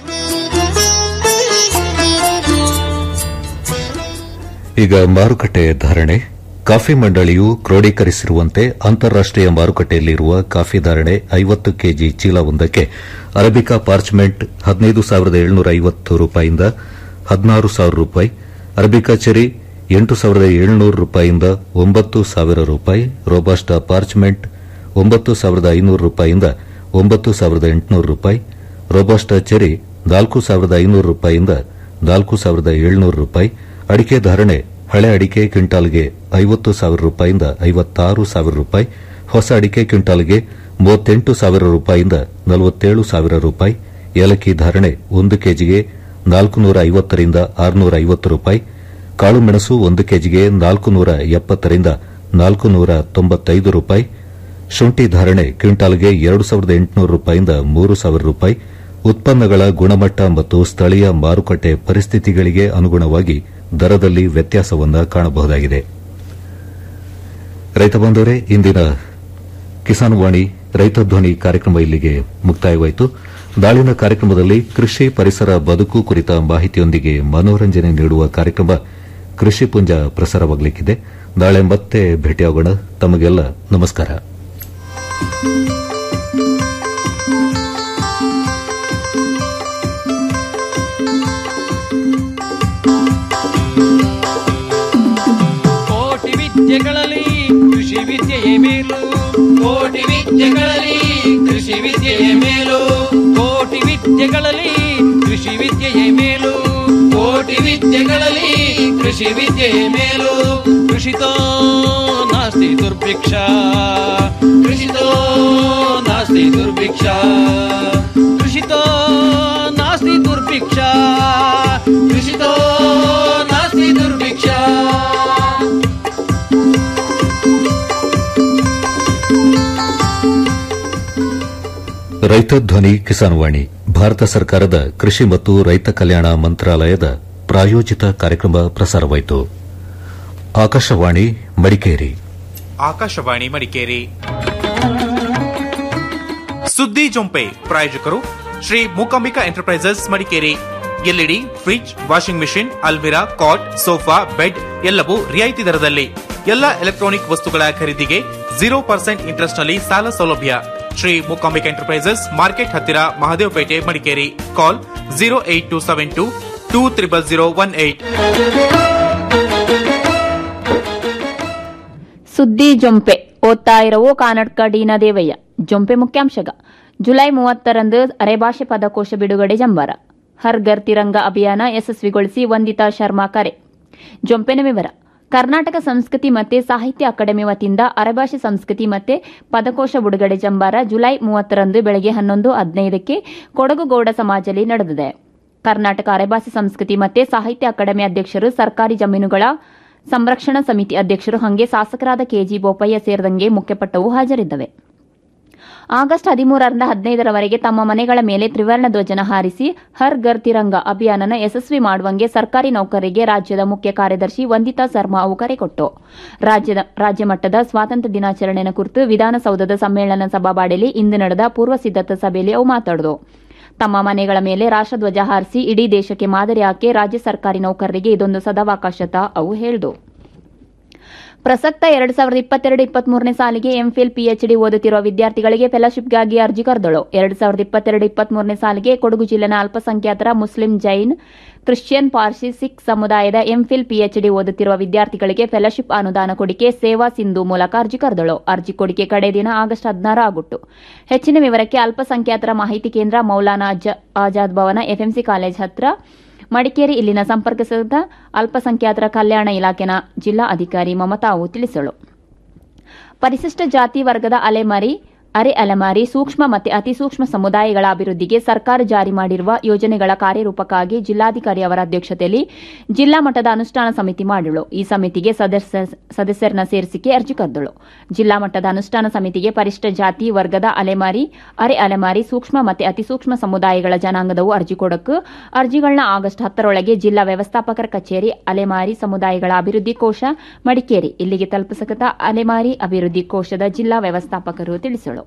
ಈಗ ಮಾರುಕಟ್ಟೆ ಧಾರಣೆ ಕಾಫಿ ಮಂಡಳಿಯು ಕ್ರೋಢೀಕರಿಸಿರುವಂತೆ ಅಂತಾರಾಷ್ಟೀಯ ಮಾರುಕಟ್ಟೆಯಲ್ಲಿರುವ ಕಾಫಿ ಧಾರಣೆ ಐವತ್ತು ಕೆಜಿ ಚೀಲವೊಂದಕ್ಕೆ ಅರಬಿಕಾ ಪಾರ್ಚ್ಮೆಂಟ್ ಹದಿನೈದು ಸಾವಿರದ ಏಳುನೂರ ಐವತ್ತು ರೂಪಾಯಿಯಿಂದ ಹದಿನಾರು ಸಾವಿರ ರೂಪಾಯಿ ಅರಬಿಕಾ ಚೆರಿ ಎಂಟು ಸಾವಿರದ ಏಳುನೂರು ರೂಪಾಯಿಯಿಂದ ಒಂಬತ್ತು ಸಾವಿರ ರೂಪಾಯಿ ರೋಬಾಸ್ಟಾ ಪಾರ್ಚ್ಮೆಂಟ್ ಒಂಬತ್ತು ಸಾವಿರದ ಐನೂರು ರೂಪಾಯಿಯಿಂದ ಒಂಬತ್ತು ಸಾವಿರದ ಎಂಟುನೂರು ರೂಪಾಯಿ ರೋಬಾಸ್ಟಾ ಚೆರಿ ನಾಲ್ಕು ಸಾವಿರದ ಐನೂರು ರೂಪಾಯಿಯಿಂದ ನಾಲ್ಕು ಸಾವಿರದ ಏಳುನೂರು ರೂಪಾಯಿ ಅಡಿಕೆ ಧಾರಣೆ ಹಳೆ ಅಡಿಕೆ ಕ್ವಿಂಟಾಲ್ಗೆ ಐವತ್ತು ಸಾವಿರ ರೂಪಾಯಿಯಿಂದ ಐವತ್ತಾರು ಸಾವಿರ ರೂಪಾಯಿ ಹೊಸ ಅಡಿಕೆ ಕ್ವಿಂಟಾಲ್ಗೆ ಮೂವತ್ತೆಂಟು ಸಾವಿರ ರೂಪಾಯಿಯಿಂದ ನಲವತ್ತೇಳು ಸಾವಿರ ರೂಪಾಯಿ ಏಲಕ್ಕಿ ಧಾರಣೆ ಒಂದು ಕೆಜಿಗೆ ನಾಲ್ಕು ನೂರ ಐವತ್ತರಿಂದ ಆರುನೂರ ಐವತ್ತು ರೂಪಾಯಿ ಕಾಳು ಮೆಣಸು ಒಂದು ಕೆಜಿಗೆ ನಾಲ್ಕು ನೂರ ಎಪ್ಪತ್ತರಿಂದ ನಾಲ್ಕು ನೂರ ತೊಂಬತ್ತೈದು ರೂಪಾಯಿ ಶುಂಠಿ ಧಾರಣೆ ಕ್ವಿಂಟಾಲ್ಗೆ ಎರಡು ಸಾವಿರದ ಎಂಟುನೂರು ರೂಪಾಯಿಯಿಂದ ಮೂರು ಸಾವಿರ ರೂಪಾಯಿ ಉತ್ಪನ್ನಗಳ ಗುಣಮಟ್ಟ ಮತ್ತು ಸ್ಥಳೀಯ ಮಾರುಕಟ್ಟೆ ಪರಿಸ್ಥಿತಿಗಳಿಗೆ ಅನುಗುಣವಾಗಿ ದರದಲ್ಲಿ ವ್ಯತ್ಯಾಸವನ್ನು ಕಾಣಬಹುದಾಗಿದೆ ರೈತ ಬಂದವರೇ ಇಂದಿನ ಕಿಸಾನ್ ವಾಣಿ ರೈತ ಧ್ವನಿ ಕಾರ್ಯಕ್ರಮ ಇಲ್ಲಿಗೆ ಮುಕ್ತಾಯವಾಯಿತು ನಾಳಿನ ಕಾರ್ಯಕ್ರಮದಲ್ಲಿ ಕೃಷಿ ಪರಿಸರ ಬದುಕು ಕುರಿತ ಮಾಹಿತಿಯೊಂದಿಗೆ ಮನೋರಂಜನೆ ನೀಡುವ ಕಾರ್ಯಕ್ರಮ ಕೃಷಿ ಪುಂಜ ಪ್ರಸಾರವಾಗಲಿಕ್ಕಿದೆ ನಾಳೆ ಮತ್ತೆ ಭೇಟಿಯಾಗೋಣ ತಮಗೆಲ್ಲ ನಮಸ್ಕಾರ ಕೋಟಿ ವಿದ್ಯೆಗಳಲ್ಲಿ ಕೃಷಿ ವಿದ್ಯೆಯೇ ಮೇಲು ಕೋಟಿ ವಿದ್ಯೆಗಳಲ್ಲಿ ಕೃಷಿ ವಿದ್ಯೆಯೇ ಮೇಲು ಕೋಟಿ ವಿದ್ಯೆಗಳಲ್ಲಿ ಕೃಷಿ ವಿದ್ಯೆಯೇ ಮೇಲು ಕೋಟಿ ವಿದ್ಯೆಗಳಲ್ಲಿ ಕೃಷಿ ವಿದ್ಯೆಯೇ ಮೇಲು ಕೃಷಿತೋ ನಾಸ್ತಿ ದುರ್ಭಿಕ್ಷ ಕೃಷಿತೋ ನಾಸ್ತಿ ದುರ್ಭಿಕ್ಷ ಕೃಷಿತೋ ನಾಸ್ತಿ ದುರ್ಭಿಕ್ಷ ಕೃಷಿತೋ ನಾಸ್ತಿ ದುರ್ಭಿಕ್ಷ ರೈತ ಧ್ವನಿ ಕಿಸಾನ್ ವಾಣಿ ಭಾರತ ಸರ್ಕಾರದ ಕೃಷಿ ಮತ್ತು ರೈತ ಕಲ್ಯಾಣ ಮಂತ್ರಾಲಯದ ಪ್ರಾಯೋಜಿತ ಕಾರ್ಯಕ್ರಮ ಪ್ರಸಾರವಾಯಿತು ಆಕಾಶವಾಣಿ ಮಡಿಕೇರಿ ಆಕಾಶವಾಣಿ ಮಡಿಕೇರಿ ಸುದ್ದಿ ಜೊಂಪೆ ಪ್ರಾಯೋಜಕರು Shri Mookambika enterprises Madikeri LED fridge washing machine ಅಲ್ಮಿರಾ ಕಾಟ್ ಸೋಫಾ ಬೆಡ್ ಎಲ್ಲವೂ ರಿಯಾಯಿತಿ ದರದಲ್ಲಿ ಎಲ್ಲ ಎಲೆಕ್ಟ್ರಾನಿಕ್ ವಸ್ತುಗಳ ಖರೀದಿಗೆ ಜೀರೋ ಪರ್ಸೆಂಟ್ ಇಂಟ್ರೆಸ್ಟ್ ನಲ್ಲಿ ಸಾಲ ಸೌಲಭ್ಯ ಶ್ರೀ ಮೂಕಾಂಬಿಕಾ ಎಂಟರ್ಪ್ರೈಸಸ್ ಮಾರ್ಕೆಟ್ ಹತ್ತಿರ Mahadevapete Madikeri call zero eight two seven two two triple zero one eight ಸುದ್ದಿ ಜೊಂಪೆ ಓದ್ತಾ ಇರವೋ ಕಾನಡ್ಕ ಡೀನ ದೇವಯ್ಯ ಜೊಂಪೆ ಮುಖ್ಯಾಂಶಗ ಜುಲೈ ಮೂವತ್ತರಂದು ಅರೆಭಾಷೆ ಪದಕೋಶ ಬಿಡುಗಡೆ ಜಂಬಾರ ಹರ್ ಘರ್ ತಿರಂಗ ಅಭಿಯಾನ ಯಶಸ್ವಿಗೊಳಿಸಿ ವಂದಿತಾ ಶರ್ಮಾ ಕರೆ ಜೊಂಪೆನ ವಿವರ ಕರ್ನಾಟಕ ಸಂಸ್ಕೃತಿ ಮತ್ತೆ ಸಾಹಿತ್ಯ ಅಕಾಡೆಮಿ ವತಿಯಿಂದ ಅರೆಭಾಷೆ ಸಂಸ್ಕೃತಿ ಮತ್ತೆ ಪದಕೋಶ ಬಿಡುಗಡೆ ಜಂಬಾರ ಜುಲೈ ಮೂವತ್ತರಂದು ಬೆಳಗ್ಗೆ ಹನ್ನೊಂದು ಹದಿನೈದಕ್ಕೆ ಕೊಡಗು ಗೌಡ ಸಮಾಜದಲ್ಲಿ ನಡೆದಿದೆ ಕರ್ನಾಟಕ ಅರೆಭಾಷೆ ಸಂಸ್ಕೃತಿ ಮತ್ತೆ ಸಾಹಿತ್ಯ ಅಕಾಡೆಮಿ ಅಧ್ಯಕ್ಷರು ಸರ್ಕಾರಿ ಜಮೀನುಗಳ ಸಂರಕ್ಷಣಾ ಸಮಿತಿ ಅಧ್ಯಕ್ಷರು ಹಂಗೆ ಶಾಸಕರಾದ ಕೆಜಿ ಬೋಪಯ್ಯ ಸೇರಿದಂಗೆ ಮುಖ್ಯಪಟ್ಟವು ಹಾಜರಿದ್ದವೆ ಆಗಸ್ಟ್ ಹದಿಮೂರರಿಂದ ಹದಿನೈದರವರೆಗೆ ತಮ್ಮ ಮನೆಗಳ ಮೇಲೆ ತ್ರಿವರ್ಣ ಧ್ವಜನ ಹಾರಿಸಿ ಹರ್ ಘರ್ ತಿರಂಗ ಅಭಿಯಾನನ ಯಶಸ್ವಿ ಮಾಡುವಂಗೆ ಸರ್ಕಾರಿ ನೌಕರರಿಗೆ ರಾಜ್ಯದ ಮುಖ್ಯ ಕಾರ್ಯದರ್ಶಿ ವಂದಿತಾ ಶರ್ಮಾ ಅವು ಕರೆ ಕೊಟ್ಟು ರಾಜ್ಯದ ರಾಜ್ಯ ಮಟ್ಟದ ಸ್ವಾತಂತ್ರ್ಯ ದಿನಾಚರಣೆಯ ಕುರಿತು ವಿಧಾನಸೌಧದ ಸಮ್ಮೇಳನ ಸಭಾಬಾಡಿಯಲ್ಲಿ ಇಂದು ನಡೆದ ಪೂರ್ವ ಸಿದ್ದತಾ ಸಭೆಯಲ್ಲಿ ಅವು ಮಾತಾಡಿದು ತಮ್ಮ ಮನೆಗಳ ಮೇಲೆ ರಾಷ್ಟ್ರಧ್ವಜ ಹಾರಿಸಿ ಇಡೀ ದೇಶಕ್ಕೆ ಮಾದರಿ ಹಾಕಿ ರಾಜ್ಯ ಸರ್ಕಾರಿ ನೌಕರರಿಗೆ ಇದೊಂದು ಸದಾವಕಾಶತ ಅವು ಹೇಳಿದು ಪ್ರಸಕ್ತ ಎರಡ್ ಸಾವಿರದ ಇಪ್ಪತ್ತೆರಡು ಇಪ್ಪತ್ಮೂರನೇ ಸಾಲಿಗೆ ಎಂಫಿಲ್ ಪಿಎಚ್ಡಿ ಓದುತ್ತಿರುವ ವಿದ್ಯಾರ್ಥಿಗಳಿಗೆ ಫೆಲೋಶಿಪ್ಗಾಗಿ ಅರ್ಜಿ ಕರೆದಳು ಎರಡ್ ಸಾವಿರದ ಇಪ್ಪತ್ತೆರಡು ಇಪ್ಪತ್ಮೂರನೇ ಸಾಲಿಗೆ ಕೊಡಗು ಜಿಲ್ಲೆನ ಅಲ್ಪಸಂಖ್ಯಾತರ ಮುಸ್ಲಿಂ ಜೈನ್ ಕ್ರಿಶ್ಚಿಯನ್ ಪಾರ್ಸಿ ಸಿಖ್ ಸಮುದಾಯದ ಎಂಫಿಲ್ ಪಿಎಚ್ಡಿ ಓದುತ್ತಿರುವ ವಿದ್ಯಾರ್ಥಿಗಳಿಗೆ ಫೆಲೋಶಿಪ್ ಅನುದಾನ ಕೊಡಿಕೆ ಸೇವಾ ಸಿಂಧು ಮೂಲಕ ಅರ್ಜಿ ಕರೆದಳು ಅರ್ಜಿ ಕೊಡಿಕೆ ಕಡೆ ದಿನ ಆಗಸ್ಟ್ ಹದಿನಾರು ಆಗುಟ್ಟು ಹೆಚ್ಚಿನ ವಿವರಕ್ಕೆ ಅಲ್ಪಸಂಖ್ಯಾತರ ಮಾಹಿತಿ ಕೇಂದ್ರ ಮೌಲಾನಾ ಆಜಾದ್ ಭವನ ಎಫ್ಎಂಸಿ ಕಾಲೇಜ್ ಹತ್ರ ಮಡಿಕೇರಿ ಇಲ್ಲಿನ ಸಂಪರ್ಕಿಸಿದ ಅಲ್ಪಸಂಖ್ಯಾತರ ಕಲ್ಯಾಣ ಇಲಾಖೆನ ಜಿಲ್ಲಾ ಅಧಿಕಾರಿ ಮಮತಾವು ತಿಳಿಸಳು ಪರಿಶಿಷ್ಟ ಜಾತಿ ವರ್ಗದ ಅಲೆಮಾರಿ ಅರೆ ಅಲೆಮಾರಿ ಸೂಕ್ಷ್ಮ ಮತ್ತು ಅತಿ ಸೂಕ್ಷ್ಮ ಸಮುದಾಯಗಳ ಅಭಿವೃದ್ಧಿಗೆ ಸರ್ಕಾರ ಜಾರಿ ಮಾಡಿರುವ ಯೋಜನೆಗಳ ಕಾರ್ಯರೂಪಕ್ಕಾಗಿ ಜಿಲ್ಲಾಧಿಕಾರಿ ಅವರ ಅಧ್ಯಕ್ಷತೆಯಲ್ಲಿ ಜಿಲ್ಲಾ ಮಟ್ಟದ ಅನುಷ್ಠಾನ ಸಮಿತಿ ಮಾಡಿಳು ಈ ಸಮಿತಿಗೆ ಸದಸ್ಯರನ್ನ ಸೇರಿಸಿಕೆ ಅರ್ಜಿ ಕರೆದಳು ಜಿಲ್ಲಾ ಮಟ್ಟದ ಅನುಷ್ಠಾನ ಸಮಿತಿಗೆ ಪರಿಷ್ಠ ಜಾತಿ ವರ್ಗದ ಅಲೆಮಾರಿ ಅರೆ ಅಲೆಮಾರಿ ಸೂಕ್ಷ್ಮ ಮತ್ತು ಅತಿ ಸೂಕ್ಷ್ಮ ಸಮುದಾಯಗಳ ಜನಾಂಗದವು ಅರ್ಜಿ ಕೊಡಕ್ಕೆ ಅರ್ಜಿಗಳನ್ನ ಆಗಸ್ಟ್ ಹತ್ತರೊಳಗೆ ಜಿಲ್ಲಾ ವ್ಯವಸ್ಥಾಪಕರ ಕಚೇರಿ ಅಲೆಮಾರಿ ಸಮುದಾಯಗಳ ಅಭಿವೃದ್ಧಿ ಕೋಶ ಮಡಿಕೇರಿ ಇಲ್ಲಿಗೆ ತಲುಪಿಸಕತ ಅಲೆಮಾರಿ ಅಭಿವೃದ್ಧಿ ಕೋಶದ ಜಿಲ್ಲಾ ವ್ಯವಸ್ಥಾಪಕರು ತಿಳಿಸಳು